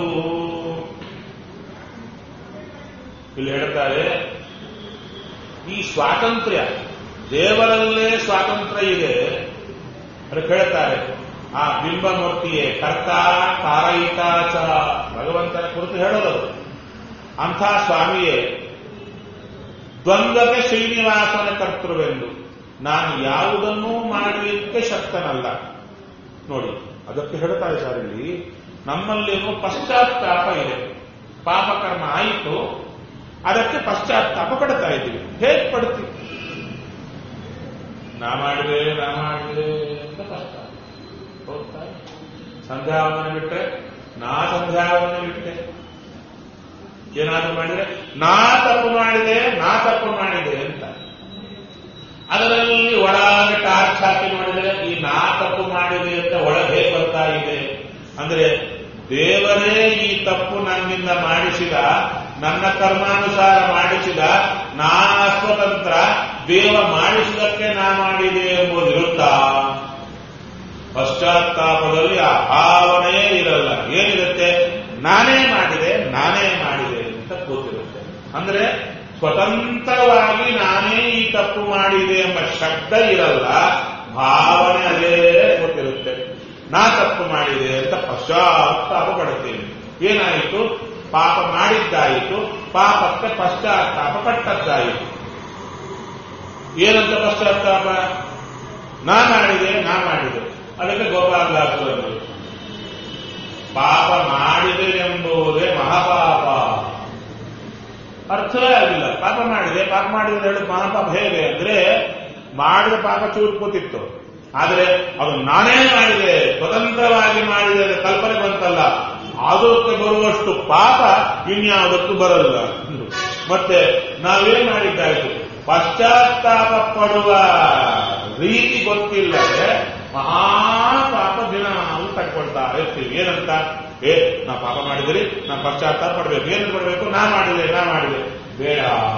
ಇಲ್ಲಿ ಹೇಳ್ತಾರೆ ಈ ಸ್ವಾತಂತ್ರ್ಯ ದೇವರಲ್ಲೇ ಸ್ವಾತಂತ್ರ್ಯ ಇದೆ ಅದಕ್ಕೆ ಹೇಳ್ತಾರೆ ಆ ಬಿಂಬಮೂರ್ತಿಯೇ ಕರ್ತ ಕಾರಯಿತ ಚ ಭಗವಂತನ ಕುರಿತು ಹೇಳೋದು ಅಂಥ ಸ್ವಾಮಿಯೇ ದ್ವಂದ್ವಕ್ಕೆ ಶ್ರೀನಿವಾಸನ ಕರ್ತೃವೆಂದು ನಾನು ಯಾವುದನ್ನೂ ಮಾಡಲಿಕ್ಕೆ ಶಕ್ತನಲ್ಲ ನೋಡಿ ಅದಕ್ಕೆ ಹೇಳ್ತಾರೆ ಸರ್ ಇಲ್ಲಿ ನಮ್ಮಲ್ಲೇನೋ ಪಶ್ಚಾತ್ತಾಪ ಇದೆ ಪಾಪಕರ್ಮ ಆಯಿತು ಅದಕ್ಕೆ ಪಶ್ಚಾತ್ತಾಪ ಪಡ್ತಾ ಇದ್ದೀವಿ ಹೇಗೆ ಪಡ್ತೀವಿ ನಾ ಮಾಡಿದೆ ನಾ ಮಾಡಿದೆ ಅಂತ ಕಷ್ಟ ಹೋಗ್ತಾ ಸಂಧ್ಯಾವನ ಬಿಟ್ರೆ ನಾ ಸಂಧ್ಯಾವನ ಬಿಟ್ಟೆ ಏನಾದ್ರೂ ಮಾಡಿದ್ರೆ ನಾ ತಪ್ಪು ಮಾಡಿದೆ ನಾ ತಪ್ಪು ಮಾಡಿದೆ ಅಂತ ಅದರಲ್ಲಿ ಒಳಗೆ ಟಾರ್ಚ್ ಹಾಕಿ ನೋಡಿದ್ರೆ ಈ ನಾ ತಪ್ಪು ಮಾಡಿದೆ ಅಂತ ಒಳಗೆ ಬರ್ತಾ ಇದೆ ಅಂದ್ರೆ ದೇವರೇ ಈ ತಪ್ಪು ನನ್ನಿಂದ ಮಾಡಿಸಿದ ನನ್ನ ಕರ್ಮಾನುಸಾರ ಮಾಡಿಸಿದ ನಾ ಸ್ವತಂತ್ರ ದೇವ ಮಾಡಿಸಿದಕ್ಕೆ ನಾ ಮಾಡಿದೆ ಎಂಬುದಿರುತ್ತಾ ಪಶ್ಚಾತ್ತಾಪದಲ್ಲಿ ಆ ಭಾವನೆಯೇ ಇರಲ್ಲ ಏನಿರುತ್ತೆ ನಾನೇ ಮಾಡಿದೆ ನಾನೇ ಮಾಡಿದೆ ಅಂತ ಕೂತಿರುತ್ತೆ ಅಂದ್ರೆ ಸ್ವತಂತ್ರವಾಗಿ ನಾನೇ ಈ ತಪ್ಪು ಮಾಡಿದೆ ಎಂಬ ಶಬ್ದ ಇರಲ್ಲ ಭಾವನೆ ಅದೇ ಗೊತ್ತಿರುತ್ತೆ ನಾ ತಪ್ಪು ಮಾಡಿದೆ ಅಂತ ಪಶ್ಚಾತ್ತಾಪ ಪಡುತ್ತೇನೆ ಏನಾಯಿತು ಪಾಪ ಮಾಡಿದ್ದಾಯಿತು ಪಾಪಕ್ಕೆ ಪಶ್ಚಾತ್ತಾಪ ಪಟ್ಟದ್ದಾಯಿತು ಏನಂತ ಪಶ್ಚಾತ್ತಾಪ ನಾ ಮಾಡಿದೆ ನಾ ಮಾಡಿದೆ ಅದಕ್ಕೆ ಗೋಪಾಲದಾಸರು ಪಾಪ ಮಾಡಿದೆ ಎಂಬುದೇ ಮಹಾಪಾಪ ಅರ್ಥವೇ ಆಗಿಲ್ಲ ಪಾಪ ಮಾಡಿದೆ ಪಾಪ ಮಾಡಿದ್ರೆ ಹೇಳಿ ಮಹಾಪಾಪ ಹೇಗೆ ಅಂದ್ರೆ ಮಾಡಿದ ಪಾಪ ಚೂರು ಕೂತಿತ್ತು ಆದರೆ ಅದು ನಾನೇ ಮಾಡಿದೆ ಸ್ವತಂತ್ರವಾಗಿ ಮಾಡಿದೆ ಅಂತ ಕಲ್ಪನೆ ಬಂತಲ್ಲ ಅದಕ್ಕೆ ಬರುವಷ್ಟು ಪಾಪ ಇನ್ಯಾವುದಕ್ಕೂ ಬರಲ್ಲ ಮತ್ತೆ ನಾವೇನ್ ಮಾಡಿದ್ದಾಯ್ತು ಪಶ್ಚಾತ್ತಾಪ ಪಡುವ ರೀತಿ ಗೊತ್ತಿಲ್ಲದೆ ಮಹಾಪಾಪ ದಿನ ನಾವು ಕಟ್ಕೊಳ್ತಾ ಇರ್ತೀವಿ ಏನಂತ ಏ ನಾ ಪಾಪ ಮಾಡಿದ್ರಿ ನಾ ಪಶ್ಚಾತ್ತಾಪ ಪಡ್ಬೇಕು ಏನು ಪಡ್ಬೇಕು ನಾ ಮಾಡಿದೆ ನಾ ಮಾಡಿದೆ ಬೇಡ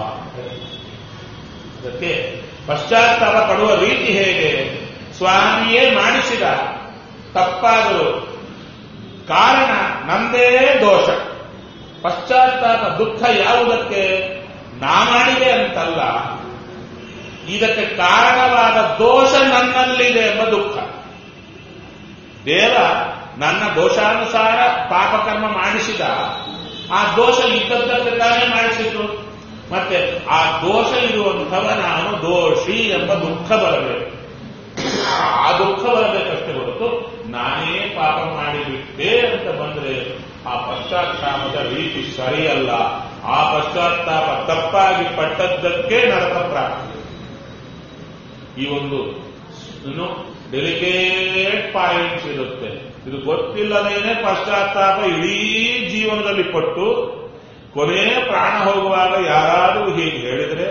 ಅದಕ್ಕೆ ಪಶ್ಚಾತ್ತಾಪ ಪಡುವ ರೀತಿ ಹೇಗೆ ಸ್ವಾಮಿಯೇ ಮಾಡಿಸಿದ ತಪ್ಪಾದರು ಕಾರಣ ನಂದೇ ದೋಷ ಪಶ್ಚಾತ್ತಾಪ ದುಃಖ ಯಾವುದಕ್ಕೆ ನಾ ಮಾಡಿದೆ ಅಂತಲ್ಲ ಇದಕ್ಕೆ ಕಾರಣವಾದ ದೋಷ ನನ್ನಲ್ಲಿದೆ ಎಂಬ ದುಃಖ ದೇವ ನನ್ನ ದೋಷಾನುಸಾರ ಪಾಪಕರ್ಮ ಮಾಡಿಸಿದ ಆ ದೋಷ ಇದ್ದದ್ದಕ್ಕೆ ತಾನೇ ಮಾಡಿಸಿತು ಮತ್ತೆ ಆ ದೋಷ ಇರುವಂಥವ ನಾನು ದೋಷಿ ಎಂಬ ದುಃಖ ಬರಬೇಕು ಆ ದುಃಖ ಬರಬೇಕಷ್ಟೇ ಹೊರತು ನಾನೇ ಪಾಪ ಮಾಡಿಬಿಟ್ಟೆ ಅಂತ ಬಂದ್ರೆ ಆ ಪಶ್ಚಾತ್ತಾಪದ ರೀತಿ ಸರಿಯಲ್ಲ ಆ ಪಶ್ಚಾತ್ತಾಪ ತಪ್ಪಾಗಿ ಪಟ್ಟದ್ದಕ್ಕೆ ನರಕ ಪ್ರಾಪ್ತಿ ಈ ಒಂದು ಏನು ಡೆಲಿಕೇಟ್ ಪಾಯಿಂಟ್ಸ್ ಇರುತ್ತೆ ಇದು ಗೊತ್ತಿಲ್ಲದೇನೆ ಪಶ್ಚಾತ್ತಾಪ ಇಡೀ ಜೀವನದಲ್ಲಿ ಪಟ್ಟು ಕೊನೆ ಪ್ರಾಣ ಹೋಗುವಾಗ ಯಾರಾದರೂ ಹೀಗೆ ಹೇಳಿದ್ರೆ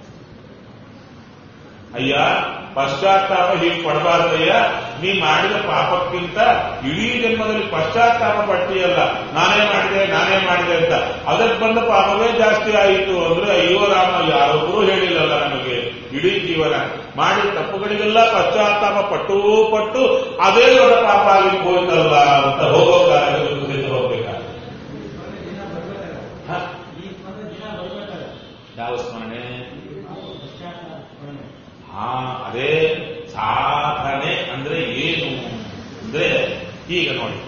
ಅಯ್ಯ ಪಶ್ಚಾತ್ತಾಪ ಹೀಗೆ ಪಡಬಾರ್ದಯ್ಯ ನೀ ಮಾಡಿದ ಪಾಪಕ್ಕಿಂತ ಇಡೀ ಜನ್ಮದಲ್ಲಿ ಪಶ್ಚಾತ್ತಾಪ ಪಟ್ಟಿಯಲ್ಲ ನಾನೇ ಮಾಡಿದೆ ನಾನೇ ಮಾಡಿದೆ ಅಂತ ಅದಕ್ಕೆ ಬಂದ ಪಾಪವೇ ಜಾಸ್ತಿ ಆಯಿತು ಅಂದ್ರೆ ಅಯ್ಯೋ ರಾಮ ಯಾರೊಬ್ಬರೂ ಹೇಳಿಲ್ಲಲ್ಲ ನಮಗೆ ಇಡೀ ಜೀವನ ಮಾಡಿದ ತಪ್ಪುಗಳಿಗೆಲ್ಲ ಪಶ್ಚಾತ್ತಾಪ ಪಟ್ಟೂ ಪಟ್ಟು ಅದೇ ದೊಡ್ಡ ಪಾಪ ಆಗಿ ಹೋಯ್ತಲ್ಲ ಅಂತ ಹೋಗೋ ಕಾಲದಲ್ಲಿ ಹೋಗ್ಬೇಕಾಗ ಹ? ಯಾವ ಸ್ಮರಣೆ ಹಾ ಅದೇ ಸಾಧನೆ ಅಂದ್ರೆ ಏನು ಅಂದ್ರೆ ಈಗ ನೋಡಿ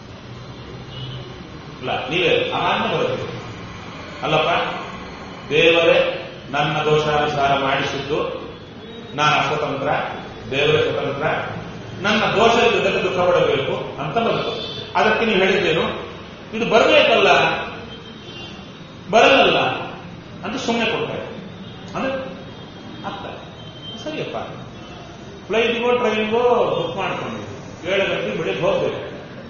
ಅಲ್ಲ ನೀವೇ ಸಾಮಾನ್ಯ ಬರುತ್ತೆ ಅಲ್ಲಪ್ಪ ದೇವರೇ ನನ್ನ ದೋಷಾನುಸಾರ ಮಾಡಿಸಿದ್ದು ನಾನು ಅಸ್ವತಂತ್ರ ದೇವರೇ ಸ್ವತಂತ್ರ ನನ್ನ ದೋಷ ಇದ್ದಕ್ಕೆ ದುಃಖ ಪಡಬೇಕು ಅಂತ ಬಂತು ಅದಕ್ಕೆ ನೀವು ಹೇಳಿದ್ದೇನು ಇದು ಬರಬೇಕಲ್ಲ ಬರಲ್ಲ ಅಂತ ಸುಮ್ಮನೆ ಕೊಡ್ತಾರೆ ಅಂದ್ರೆ ಅರ್ಥ ಸರಿಯಪ್ಪ ಫ್ಲೈಟ್ಗೋ ಟ್ರೈನ್ಗೋ ಬುಕ್ ಮಾಡ್ಕೊಂಡಿದ್ವಿ ಏಳು ಗಂಟೆ ಬೆಳಿಗ್ಗೆ ಹೋಗ್ಬೇಕು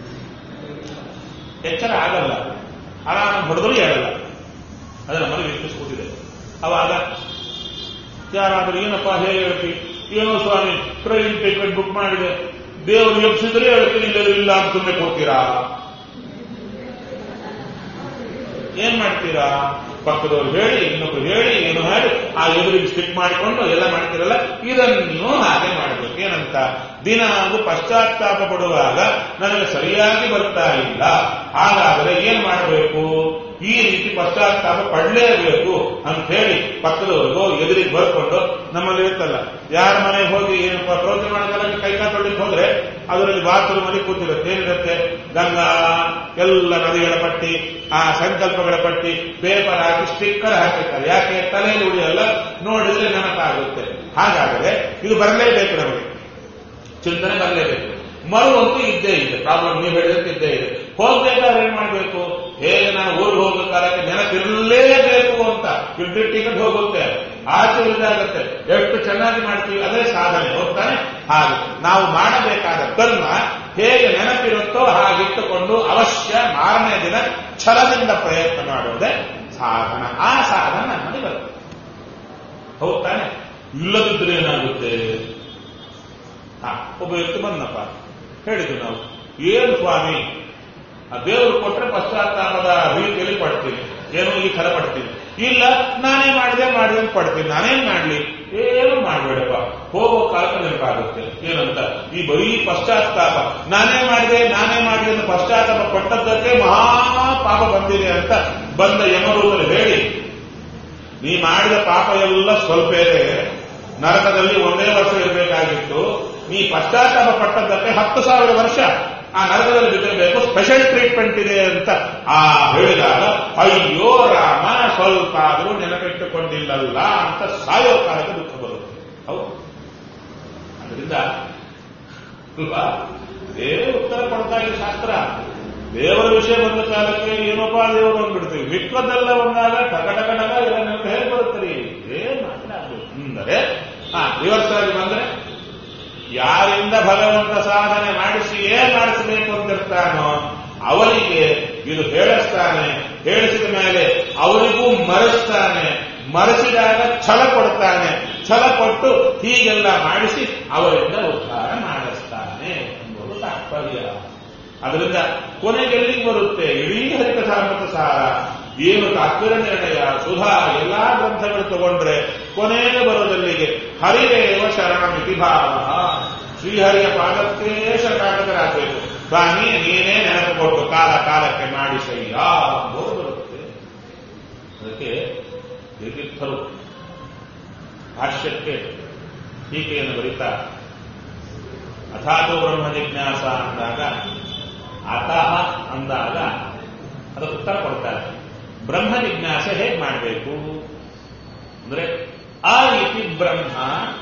ಎಚ್ಚರ ಆಗಲ್ಲ ಆರಾಮ ಹೊಡೆದ್ರು ಹೇಳಲ್ಲ ಅದೇ ನಮ್ಮಲ್ಲಿ ವಿಶ್ವಸ್ಕೊಟ್ಟಿದೆ ಅವಾಗ ಯಾರಾದ್ರೂ ಏನಪ್ಪ ಹೇಗೆ ಹೇಳ್ತಿ ಏನೋ ಸ್ವಾಮಿ ಟ್ರೈನ್ ಟಿಕೆಟ್ ಬುಕ್ ಮಾಡಿದೆ ದೇವರು ಎಬ್ಸಿದ್ರೆ ಹೇಳ್ತೀನಿ ಇಲ್ಲ ಇಲ್ಲ ಅಂತ ಸುಮ್ಮನೆ ಕೊಡ್ತೀರಾ ಏನ್ ಮಾಡ್ತೀರಾ ಪಕ್ಕದವ್ರು ಹೇಳಿ ಇನ್ನೊಬ್ರು ಹೇಳಿ ಏನು ಹೇಳಿ ಆ ಎದುರಿಗೆ ಸ್ಟಿಕ್ ಮಾಡಿಕೊಂಡು ಎಲ್ಲ ಮಾಡ್ತೀರಲ್ಲ ಇದನ್ನು ಹಾಗೆ ಮಾಡಬೇಕು ಏನಂತ ದಿನ ಅದು ಪಶ್ಚಾತ್ತಾಪ ಪಡುವಾಗ ನನಗೆ ಸರಿಯಾಗಿ ಬರ್ತಾ ಇಲ್ಲ ಹಾಗಾದರೆ ಏನ್ ಮಾಡಬೇಕು ಈ ರೀತಿ ಪಶ್ಚಾತ್ತಾಪ ಪಡಲೇಬೇಕು ಅಂತ ಹೇಳಿ ಪಕ್ಕದವ್ರಿಗೋ ಎದುರಿಗೆ ಬರ್ಕೊಂಡು ನಮ್ಮಲ್ಲಿ ಇರ್ತಲ್ಲ ಯಾರ ಮನೆಗೆ ಹೋಗಿ ಏನು ಪ್ರವಚನ ಮಾಡೋದ್ರಲ್ಲಿ ಕೈಕಾಲ ತೊಳಿಲಿಕ್ಕೆ ಹೋದ್ರೆ ಅದರಲ್ಲಿ ಬಾತ್ರೂಮ್ ಅಲ್ಲಿ ಕೂತಿರುತ್ತೆ ಏನಿರುತ್ತೆ ಗಂಗಾ ಎಲ್ಲ ನದಿಗಳ ಪಟ್ಟಿ ಆ ಸಂಕಲ್ಪಗಳ ಪಟ್ಟಿ ಪೇಪರ್ ಹಾಕಿ ಸ್ಟಿಕ್ಕರ್ ಹಾಕಿರ್ತಾರೆ ಯಾಕೆ ತಲೆಯಲ್ಲಿ ಉಳಿಯಲ್ಲ ನೋಡಿದ್ರೆ ನೆನಪಾಗುತ್ತೆ ಹಾಗಾದರೆ ಇದು ಬರಲೇಬೇಕು ನಮಗೆ ಚಿಂತನೆ ಬರಲೇಬೇಕು ಮರು ಅಂತೂ ಇದ್ದೇ ಇದೆ ಪ್ರಾಬ್ಲಮ್ ನೀವು ಹೇಳಿದಕ್ಕೆ ಇದ್ದೇ ಇದೆ ಹೋಗ್ಬೇಕಾದ್ರೆ ಏನ್ ಮಾಡ್ಬೇಕು ಹೇಗೆ ನಾನು ಊರಿಗೆ ಹೋಗ್ಬೇಕಾದ್ರೆ ನೆನಪಿರಲೇಬೇಕು ಅಂತ ಟಿಕೆಟ್ ಟಿಕೆಟ್ ಹೋಗುತ್ತೆ ಆಚೆ ಇದಾಗುತ್ತೆ ಎಷ್ಟು ಚೆನ್ನಾಗಿ ಮಾಡ್ತೀವಿ ಅದೇ ಸಾಧನೆ ಹೋಗ್ತಾನೆ ಹಾಗೆ ನಾವು ಮಾಡಬೇಕಾದ ಕರ್ಮ ಹೇಗೆ ನೆನಪಿರುತ್ತೋ ಹಾಗಿಟ್ಟುಕೊಂಡು ಅವಶ್ಯ ಮಾರನೇ ದಿನ ಛಲದಿಂದ ಪ್ರಯತ್ನ ಮಾಡುವುದೇ ಸಾಧನ ಆ ಸಾಧನ ನಮ್ಮಲ್ಲಿ ಬರುತ್ತೆ ಹೌದ್ ತಾನೆ ಇಲ್ಲದಿದ್ರೆ ಏನಾಗುತ್ತೆ ಹಾ ಒಬ್ಬ ವ್ಯಕ್ತಿ ಬಂದಪ್ಪ ಹೇಳಿದ್ವಿ ನಾವು ಏನು ಸ್ವಾಮಿ ಆ ದೇವರು ಕೊಟ್ರೆ ಪಶ್ಚಾತ್ತಾಪದ ರೀತಿಯಲ್ಲಿ ಪಡ್ತೀನಿ ಏನೋ ಈ ಥರ ಪಡ್ತೀನಿ ಇಲ್ಲ ನಾನೇ ಮಾಡಿದೆ ಮಾಡಿದೆ ಅಂತ ಪಡ್ತೀನಿ ನಾನೇನ್ ಮಾಡ್ಲಿ ಏನು ಮಾಡ್ಬೇಡಪ್ಪ ಹೋಗೋ ಕಾಲಕ್ಕೆ ನೆನಪಾಗುತ್ತೆ ಏನಂತ ಈ ಬರೀ ಪಶ್ಚಾತ್ತಾಪ ನಾನೇ ಮಾಡಿದೆ ನಾನೇ ಮಾಡಿದೆ ಅಂತ ಪಶ್ಚಾತ್ತಾಪ ಪಟ್ಟದ್ದಕ್ಕೆ ಮಹಾ ಪಾಪ ಬಂದಿದೆ ಅಂತ ಬಂದ ಯಮರೂಪದಲ್ಲಿ ಹೇಳಿ ನೀ ಮಾಡಿದ ಪಾಪ ಎಲ್ಲ ಸ್ವಲ್ಪ ಇದೆ ನರಕದಲ್ಲಿ ಒಂದೇ ವರ್ಷ ಇರಬೇಕಾಗಿತ್ತು ನೀ ಪಶ್ಚಾತ್ತಾಪ ಪಟ್ಟದ್ದಕ್ಕೆ ಹತ್ತು ಸಾವಿರ ವರ್ಷ ಆ ನರಕದಲ್ಲಿ ಬಿದ್ದಿರಬೇಕು ಸ್ಪೆಷಲ್ ಟ್ರೀಟ್ಮೆಂಟ್ ಇದೆ ಅಂತ ಆ ಹೇಳಿದಾಗ ಅಯ್ಯೋ ರಾಮ ಸ್ವಲ್ಪ ಆದರೂ ನೆನಪಿಟ್ಟುಕೊಂಡಿಲ್ಲಲ್ಲ ಅಂತ ಸಾಯೋ ಕಾಲಕ್ಕೆ ದುಃಖ ಬರುತ್ತೆ ಹೌದು ಅದರಿಂದ ಅಲ್ವಾ ದೇವೇ ಉತ್ತರ ಕೊಡ್ತಾ ಇದೆ ಶಾಸ್ತ್ರ ದೇವರ ವಿಷಯ ಬಂದ ಕಾಲಕ್ಕೆ ಏನೋಪ್ಪ ದೇವರು ಅಂದ್ಬಿಡ್ತೀವಿ ಮಿಕ್ಕದೆಲ್ಲ ಬಂದಾಗ ಟಕ ಟಕ ಟಕ ಎಲ್ಲ ನೆನಪು ಹೇಗೆ ಬರುತ್ತೀರಿ ಏನ್ ಮಾತನಾಡಬೇಕು ಅಂದರೆ ಹಾ ರಿವರ್ಸ್ ಆಗಿ ಬಂದ್ರೆ ಯಾರಿಂದ ಭಗವಂತ ಸಾಧನೆ ಮಾಡಿಸಿ ಏನ್ ಮಾಡಿಸಬೇಕು ಅಂತಿರ್ತಾನೋ ಅವರಿಗೆ ಇದು ಹೇಳಿಸ್ತಾನೆ ಹೇಳಿಸಿದ ಮೇಲೆ ಅವರಿಗೂ ಮರೆಸ್ತಾನೆ ಮರೆಸಿದಾಗ ಛಲ ಕೊಡ್ತಾನೆ ಛಲ ಕೊಟ್ಟು ಹೀಗೆಲ್ಲ ಮಾಡಿಸಿ ಅವರಿಂದ ಉದ್ಧಾರ ಮಾಡಿಸ್ತಾನೆ ಎಂಬುದು ತಾತ್ಪರ್ಯ ಅದರಿಂದ ಕೊನೆಗೆ ಎಲ್ಲಿಗೆ ಬರುತ್ತೆ ಇಡೀ ಹರಿಕಥಾಮೃತ ಸಾರ ಏನು ತಾತ್ಪರ್ಯ ನಿರ್ಣಯ ಸುಧಾ ಎಲ್ಲಾ ಗ್ರಂಥಗಳು ತಗೊಂಡ್ರೆ ಕೊನೆಗೆ ಬರೋದಲ್ಲಿಗೆ ಹರಿರೇವ ಶರಣಮಿತಿ ಭಾವ ಶ್ರೀಹರಿಯ ಪಾದಕ್ಕೆ ಶರಣಾಗತರಾಗಬೇಕು ಸ್ವಾಮಿ ನೀನೇ ನೆನಪು ಕೊಟ್ಟು ಕಾಲ ಕಾಲಕ್ಕೆ ಮಾಡಿಸಯ್ಯ ಎಂಬುದು ಬರುತ್ತೆ ಅದಕ್ಕೆ ತೀರ್ಥರು ಭಾಷ್ಯಕ್ಕೆ ಟೀಕೆಯನ್ನು ಬರೀತಾ ಅಥಾತು ಬ್ರಹ್ಮ ಜಿಜ್ಞಾಸ ಅಂದಾಗ ಅತಃ ಅಂದಾಗ ಅದಕ್ಕೆ ಉತ್ತರ ಕೊಡ್ತಾರೆ ಬ್ರಹ್ಮ ಜಿಜ್ಞಾಸೆ ಹೇಗೆ ಮಾಡಬೇಕು ಅಂದ್ರೆ ಆ ರೀತಿ ಬ್ರಹ್ಮ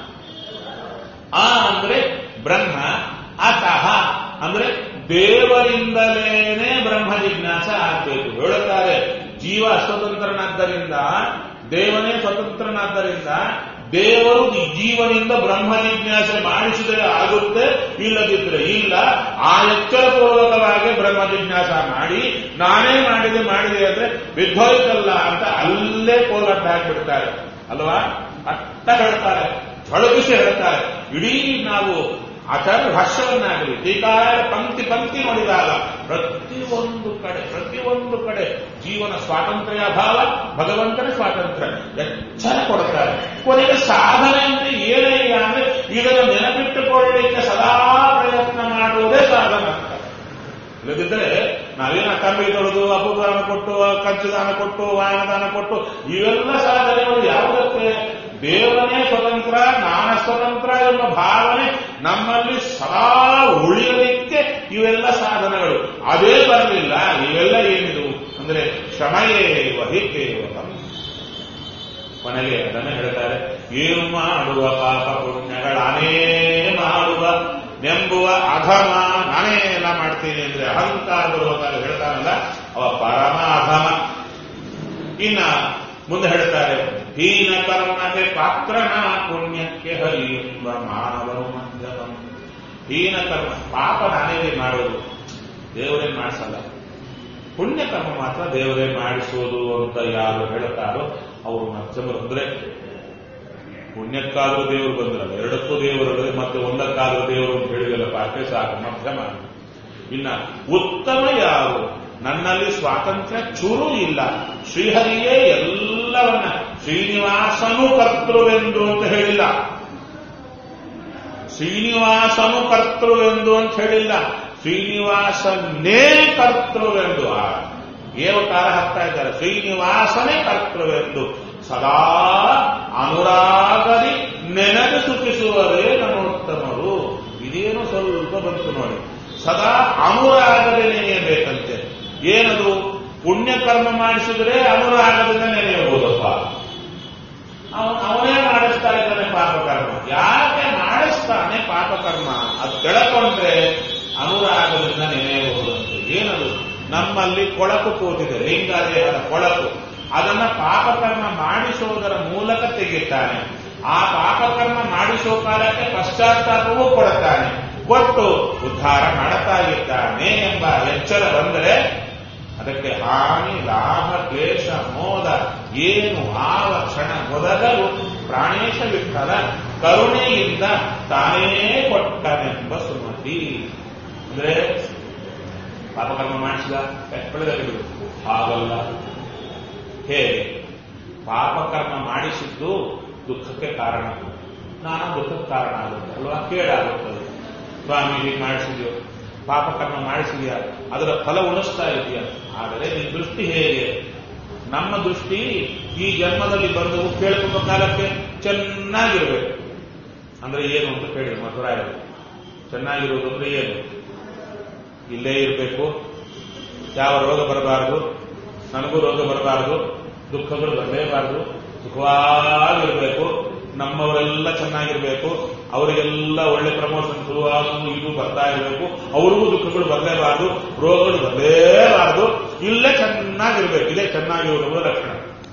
ಆ ಅಂದ್ರೆ ಬ್ರಹ್ಮ ಅತಃ ಅಂದ್ರೆ ದೇವರಿಂದಲೇನೆ ಬ್ರಹ್ಮ ಜಿಜ್ಞಾಸ ಆಗಬೇಕು ಹೇಳುತ್ತಾರೆ ಜೀವ ಸ್ವತಂತ್ರನಾದ್ದರಿಂದ ದೇವನೇ ಸ್ವತಂತ್ರನಾದ್ದರಿಂದ ದೇವರು ಜೀವನಿಂದ ಬ್ರಹ್ಮ ಜಿಜ್ಞಾಸೆ ಮಾಡಿಸಿದರೆ ಆಗುತ್ತೆ ಇಲ್ಲದಿದ್ರೆ ಇಲ್ಲ ಆ ಎಚ್ಚರಪೂರ್ವಕವಾಗಿ ಬ್ರಹ್ಮ ಜಿಜ್ಞಾಸ ಮಾಡಿ ನಾನೇ ಮಾಡಿದೆ ಮಾಡಿದೆ ಅಂದ್ರೆ ವಿಧ್ವರಿತಲ್ಲ ಅಂತ ಅಲ್ಲೇ ಕೋಲಟ್ಟ ಹಾಕಿಬಿಡ್ತಾರೆ ಅಲ್ವಾ ಅಟ್ಟ ಹೇಳ್ತಾರೆ ಹೊಳಗಿಸಿ ಹೇಳ್ತಾರೆ ಇಡೀ ನಾವು ಆಚಾರ್ಯ ಭಾಷ್ಯವನ್ನಾಗಲಿ ಟೀಕಾರ ಪಂಕ್ತಿ ಪಂಕ್ತಿ ನೋಡಿದಾಗ ಪ್ರತಿಯೊಂದು ಕಡೆ ಪ್ರತಿಯೊಂದು ಕಡೆ ಜೀವನ ಸ್ವಾತಂತ್ರ್ಯ ಭಾವ ಭಗವಂತನ ಸ್ವಾತಂತ್ರ್ಯ ಎಚ್ಚರ ಕೊಡ್ತಾರೆ ಕೊನೆಗೆ ಸಾಧನೆ ಅಂದ್ರೆ ಏನೇ ಇಲ್ಲ ಅಂದ್ರೆ ಇದನ್ನು ನೆನಪಿಟ್ಟುಕೊಳ್ಳಲಿಕ್ಕೆ ಸದಾ ಪ್ರಯತ್ನ ಮಾಡುವುದೇ ಸಾಧನ ಅಂತ ಇಲ್ಲದಿದ್ದರೆ ನಾವೇನ ಕಂಬಿ ತೊಳೆದು ಅಪುದಾನ ಕೊಟ್ಟು ಕಂಚು ದಾನ ಕೊಟ್ಟು ವಾಯನ ದಾನ ಕೊಟ್ಟು ಇವೆಲ್ಲ ಸಾಧನೆಗಳು ಯಾವುದಕ್ಕೆ ದೇವರನೇ ಸ್ವತಂತ್ರ ನಾನ ಸ್ವತಂತ್ರ ಎಂಬ ಭಾವನೆ ನಮ್ಮಲ್ಲಿ ಸದಾ ಉಳಿಯಲಿಕ್ಕೆ ಇವೆಲ್ಲ ಸಾಧನಗಳು ಅದೇ ಬರಲಿಲ್ಲ ಇವೆಲ್ಲ ಏನಿದು ಅಂದ್ರೆ ಶ್ರಮಯೇ ವಹಿ ಕೇವಲ ಕೊನೆಗೆ ಅದನ್ನು ಹೇಳ್ತಾರೆ ಏನು ಮಾಡುವ ಪಾಪ ಪುಣ್ಯಗಳಾನೇ ಮಾಡುವ ನೆಂಬುವ ಅಧಮ ನಾನೇ ಎಲ್ಲ ಮಾಡ್ತೀನಿ ಅಂದ್ರೆ ಅಹಂಕಾರ ಬರುವಾಗ ಹೇಳ್ತಾನಲ್ಲ ಅವ ಪರಮ ಅಧಮ ಇನ್ನ ಮುಂದೆ ಹೇಳ್ತಾರೆ ಹೀನ ಕರ್ಮಕ್ಕೆ ಪಾತ್ರನ ಪುಣ್ಯಕ್ಕೆ ಹರಿ ಎಂಬ ಮಾನವನು ಮಧ್ಯಮ ಹೀನ ಕರ್ಮ ಪಾಪ ನಾನೇ ಮಾಡೋದು ದೇವರೇ ಮಾಡಿಸಲ್ಲ ಪುಣ್ಯ ಕರ್ಮ ಮಾತ್ರ ದೇವರೇ ಮಾಡಿಸೋದು ಅಂತ ಯಾರು ಹೇಳ್ತಾರೋ ಅವರು ಮಧ್ಯಮರು ಅಂದ್ರೆ ಪುಣ್ಯಕ್ಕಾದ್ರೂ ದೇವರು ಬಂದ್ರಲ್ಲ ಎರಡಕ್ಕೂ ದೇವರು ಮತ್ತೆ ಒಂದಕ್ಕಾದ್ರೂ ದೇವರು ಅಂತ ಹೇಳಿದಲ್ಲ ಪಾಠೆ ಸಾಕು ಮಧ್ಯಮ ಇನ್ನ ಉತ್ತಮ ಯಾರು ನನ್ನಲ್ಲಿ ಸ್ವಾತಂತ್ರ್ಯ ಚೂರೂ ಇಲ್ಲ ಶ್ರೀಹರಿಯೇ ಎಲ್ಲವನ್ನ ಶ್ರೀನಿವಾಸನು ಕರ್ತೃವೆಂದು ಅಂತ ಹೇಳಿಲ್ಲ ಶ್ರೀನಿವಾಸನು ಕರ್ತೃವೆಂದು ಅಂತ ಹೇಳಿಲ್ಲ ಶ್ರೀನಿವಾಸನೇ ಕರ್ತೃವೆಂದು ಆ ಏವಕಾರ ಹಾಕ್ತಾ ಇದ್ದಾರೆ ಶ್ರೀನಿವಾಸನೇ ಕರ್ತೃವೆಂದು ಸದಾ ಅನುರಾಗದಿ ನೆನೆದು ಸುಖಿಸುವರೇ ನಮೋತ್ತಮರು ಇದೇನು ಸ್ವಲ್ಪ ಬಂತು ನೋಡಿ ಸದಾ ಅನುರಾಗದೆ ನೆನೆಯಬೇಕಂತೆ ಏನದು ಪುಣ್ಯಕರ್ಮ ಮಾಡಿಸಿದ್ರೆ ಅನುರಾಗದಿಂದ ನೆನೆಯಬಹುದಪ್ಪ ಅವನು ಅವನೇ ಮಾಡಿಸ್ತಾ ಇದ್ದಾನೆ ಪಾಪಕರ್ಮ ಯಾಕೆ ಮಾಡಿಸ್ತಾನೆ ಪಾಪಕರ್ಮ ಅದು ತಿಳ್ಕೊಂಡ್ರೆ ಅನುರಾಗದಿಂದ ನೆನೆಯಬಹುದಂತೆ ಏನದು ನಮ್ಮಲ್ಲಿ ಕೊಳಕು ಕೂತಿದೆ ಲಿಂಗದೇಹದ ಕೊಳಕು ಅದನ್ನ ಪಾಪಕರ್ಮ ಮಾಡಿಸುವುದರ ಮೂಲಕ ತೆಗೆಯುತ್ತಾನೆ ಆ ಪಾಪಕರ್ಮ ಮಾಡಿಸುವ ಕಾಲಕ್ಕೆ ಪಶ್ಚಾತ್ತಾಪವೂ ಕೊಡುತ್ತಾನೆ ಕೊಟ್ಟು ಉದ್ಧಾರ ಮಾಡುತ್ತಾ ಇದ್ದಾನೆ ಎಂಬ ಎಚ್ಚರ ಬಂದರೆ ಅದಕ್ಕೆ ಹಾನಿ ಲಾಭ ಕ್ಲೇಶ ಮೋದ ಏನು ಆವ ಕ್ಷಣ ಮೊದಲು ಪ್ರಾಣೇಶ ವಿಠಲ ಕರುಣೆಯಿಂದ ತಾನೇ ಕೊಟ್ಟನೆಂಬ ಸುಮತಿ ಅಂದ್ರೆ ಪಾಪಕರ್ಮ ಮಾಡಿಸಿದ ಬೆಳೆದಲ್ಲಿ ಹಾಗಲ್ಲ ಹೇಗೆ ಪಾಪಕರ್ಮ ಮಾಡಿಸಿದ್ದು ದುಃಖಕ್ಕೆ ಕಾರಣ ನಾನು ದುಃಖಕ್ಕೆ ಕಾರಣ ಆಗುತ್ತೆ ಅಲ್ವಾ ಕೇಳಾಗುತ್ತದೆ ಸ್ವಾಮಿ ಹೀಗೆ ಮಾಡಿಸಿದ್ಯೋ ಪಾಪಕರ್ಮ ಮಾಡಿಸಿದ್ಯಾ ಅದರ ಫಲ ಉಣಿಸ್ತಾ ಇದೆಯಾ ಆದರೆ ನಿನ್ನ ದೃಷ್ಟಿ ಹೇಗೆ ನಮ್ಮ ದೃಷ್ಟಿ ಈ ಜನ್ಮದಲ್ಲಿ ಬಂದು ಕೇಳ್ಕೊಂಡ ಕಾಲಕ್ಕೆ ಚೆನ್ನಾಗಿರ್ಬೇಕು ಅಂದ್ರೆ ಏನು ಅಂತ ಕೇಳಿ ಮಧುರಾಯರು ಚೆನ್ನಾಗಿರುವುದು ಅಂದ್ರೆ ಏನು ಇಲ್ಲೇ ಇರಬೇಕು ಯಾವ ರೋಗ ಬರಬಾರದು ನನಗೂ ರೋಗ ಬರಬಾರದು ದುಃಖಗಳು ಬರಲೇಬಾರದು ಸುಖವಾಗಿರಬೇಕು ನಮ್ಮವರೆಲ್ಲ ಚೆನ್ನಾಗಿರ್ಬೇಕು ಅವರಿಗೆಲ್ಲ ಒಳ್ಳೆ ಪ್ರಮೋಷನ್ ಶುರುವಾಗುವುದು ಇದು ಬರ್ತಾ ಇರಬೇಕು ಅವ್ರಿಗೂ ದುಃಖಗಳು ಬರಲೇಬಾರದು ರೋಗಗಳು ಬರಲೇಬಾರದು ಇಲ್ಲೇ ಚೆನ್ನಾಗಿರ್ಬೇಕು ಇದೇ ಚೆನ್ನಾಗಿರುವ ಲಕ್ಷಣ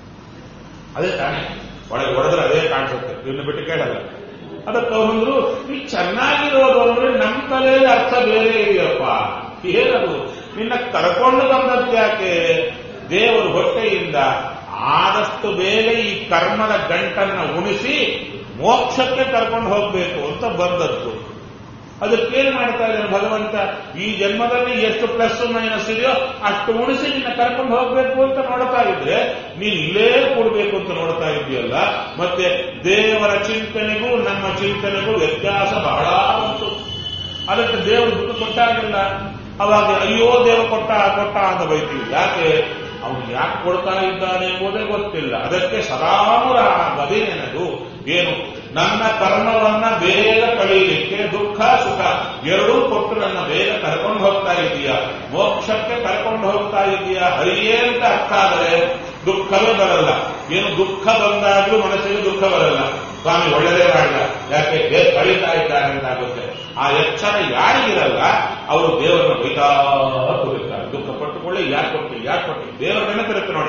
ಅದೇ ತಾನೇ ಒಳಗೆ ಹೊಡೆದ್ರೆ ಅದೇ ಕಾಣಿಸುತ್ತೆ ಇನ್ನು ಬಿಟ್ಟು ಕೇಳಲ್ಲ ಅದಕ್ಕೆ ಅವರಂದ್ರು ಈ ಚೆನ್ನಾಗಿರೋದು ಅಂದ್ರೆ ನಮ್ಮ ತಲೆಯಲ್ಲಿ ಅರ್ಥ ಬೇರೆ ಇದೆಯಪ್ಪ ಏನದು ನಿನ್ನ ಕರ್ಕೊಂಡು ಬಂದದ್ದು ಯಾಕೆ ದೇವರು ಹೊಟ್ಟೆಯಿಂದ ಆದಷ್ಟು ಬೇಗ ಈ ಕರ್ಮದ ಗಂಟನ್ನ ಉಣಿಸಿ ಮೋಕ್ಷಕ್ಕೆ ಕರ್ಕೊಂಡು ಹೋಗ್ಬೇಕು ಅಂತ ಬಂದದ್ದು ಅದಕ್ಕೇನ್ ಮಾಡ್ತಾ ಇದ್ದಾನೆ ಭಗವಂತ ಈ ಜನ್ಮದಲ್ಲಿ ಎಷ್ಟು ಪ್ಲಸ್ ಮೈನಸ್ ಇದೆಯೋ ಅಷ್ಟು ಉಣಿಸಿ ನಿನ್ನ ಕರ್ಕೊಂಡು ಹೋಗ್ಬೇಕು ಅಂತ ನೋಡ್ತಾ ಇದ್ರೆ ನೀನ್ ಇಲ್ಲೇ ಕೊಡ್ಬೇಕು ಅಂತ ನೋಡ್ತಾ ಇದೆಯಲ್ಲ ಮತ್ತೆ ದೇವರ ಚಿಂತನೆಗೂ ನಮ್ಮ ಚಿಂತನೆಗೂ ವ್ಯತ್ಯಾಸ ಬಹಳ ಉಂಟು ಅದಕ್ಕೆ ದೇವರು ದುಡ್ಡು ಕೊಟ್ಟಾಗಿಲ್ಲ ಅವಾಗ ಅಯ್ಯೋ ದೇವ ಕೊಟ್ಟ ಕೊಟ್ಟ ಅಂತ ಬೈತೀವಿ ಯಾಕೆ ಅವನು ಯಾಕೆ ಕೊಡ್ತಾ ಇದ್ದಾನೆ ಎಂಬುದೇ ಗೊತ್ತಿಲ್ಲ ಅದಕ್ಕೆ ಸದಾಮುರಾಗದೆ ನೆನದು ಏನು ನನ್ನ ಕರ್ಮವನ್ನ ಬೇಗ ಕಳೀಲಿಕ್ಕೆ ದುಃಖ ಸುಖ ಎರಡೂ ಕೊಟ್ಟು ನನ್ನ ಬೇಗ ಕರ್ಕೊಂಡು ಹೋಗ್ತಾ ಇದೀಯಾ ಮೋಕ್ಷಕ್ಕೆ ಕರ್ಕೊಂಡು ಹೋಗ್ತಾ ಇದೀಯಾ ಹರಿಯೇ ಅಂತ ಅರ್ಥ ಆದರೆ ದುಃಖವೇ ಬರಲ್ಲ ಏನು ದುಃಖ ಬಂದಾದ್ರೂ ಮನಸ್ಸಿಗೆ ದುಃಖ ಬರಲ್ಲ ಸ್ವಾಮಿ ಒಳ್ಳೆದೇ ಮಾಡಿಲ್ಲ ಯಾಕೆ ದೇವ್ ಕಳೀತಾ ಇದ್ದಾರೆ ಅಂತಾಗುತ್ತೆ ಆ ಎಚ್ಚರ ಯಾರಿಗಿರಲ್ಲ ಅವರು ದೇವರನ್ನ ಬೈತಾ ಕೂರುತ್ತಾರೆ ದುಃಖ ಪಟ್ಟುಕೊಳ್ಳಿ ಯಾಕೆ ಕೊಟ್ಟಿ ಯಾಕೆ ಕೊಟ್ಟಿ ದೇವರ ನೆನಪಿರುತ್ತೆ ನೋಡಿ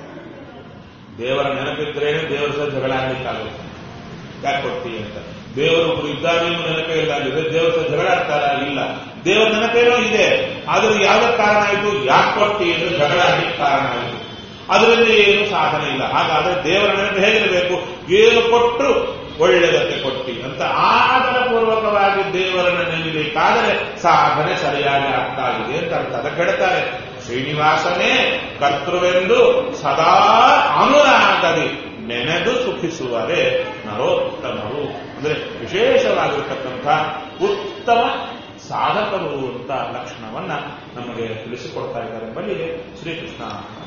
ದೇವರ ನೆನಪಿದ್ರೇನೆ ದೇವರ ಸಹ ಜಗಳ ಆಡ್ಲಿಕ್ಕಾಗುತ್ತೆ ಯಾಕೆ ಕೊಟ್ಟಿ ಅಂತ ದೇವರು ಒಬ್ರು ಇದ್ದಾರೆ ಎಂಬ ನೆನಪೇ ಇಲ್ಲ ಅಂದ್ರೆ ದೇವರ ಸಹ ಜಗಳ ಆಡ್ತಾರ ಇಲ್ಲ ದೇವರ ನೆನಪೇನೋ ಇದೆ ಆದ್ರೆ ಯಾವ್ದಕ್ಕೆ ಕಾರಣ ಆಯಿತು ಯಾಕೆ ಕೊಟ್ಟಿ ಅಂದ್ರೆ ಜಗಳ ಆಡ್ಲಿಕ್ಕೆ ಕಾರಣ ಆಯಿತು ಅದರಲ್ಲಿ ಏನು ಸಾಧನೆ ಇಲ್ಲ ಹಾಗಾದ್ರೆ ದೇವರ ನೆನಪು ಹೇಗಿರಬೇಕು ಏನು ಕೊಟ್ಟರು ಒಳ್ಳೆಯದಕ್ಕೆ ಕೊಟ್ಟಿ ಅಂತ ಆದರ ಪೂರ್ವಕವಾಗಿ ದೇವರನ್ನ ನೆನಬೇಕಾದರೆ ಸಾಧನೆ ಸರಿಯಾಗಿ ಆಗ್ತಾ ಇದೆ ಅಂತ ಅರ್ಥ ಅದಕ್ಕೆ ಹೇಳ್ತಾರೆ ಶ್ರೀನಿವಾಸನೇ ಕರ್ತೃವೆಂದು ಸದಾ ಅನುರಾಗದಿ ನೆನೆದು ಸುಖಿಸುವರೆ ನರೋತ್ತಮರು ಅಂದ್ರೆ ವಿಶೇಷವಾಗಿರ್ತಕ್ಕಂಥ ಉತ್ತಮ ಸಾಧಕರು ಅಂತ ಲಕ್ಷಣವನ್ನ ನಮಗೆ ತಿಳಿಸಿಕೊಡ್ತಾ ಇದ್ದಾರೆ ಬಳಿಗೆ ಶ್ರೀಕೃಷ್ಣ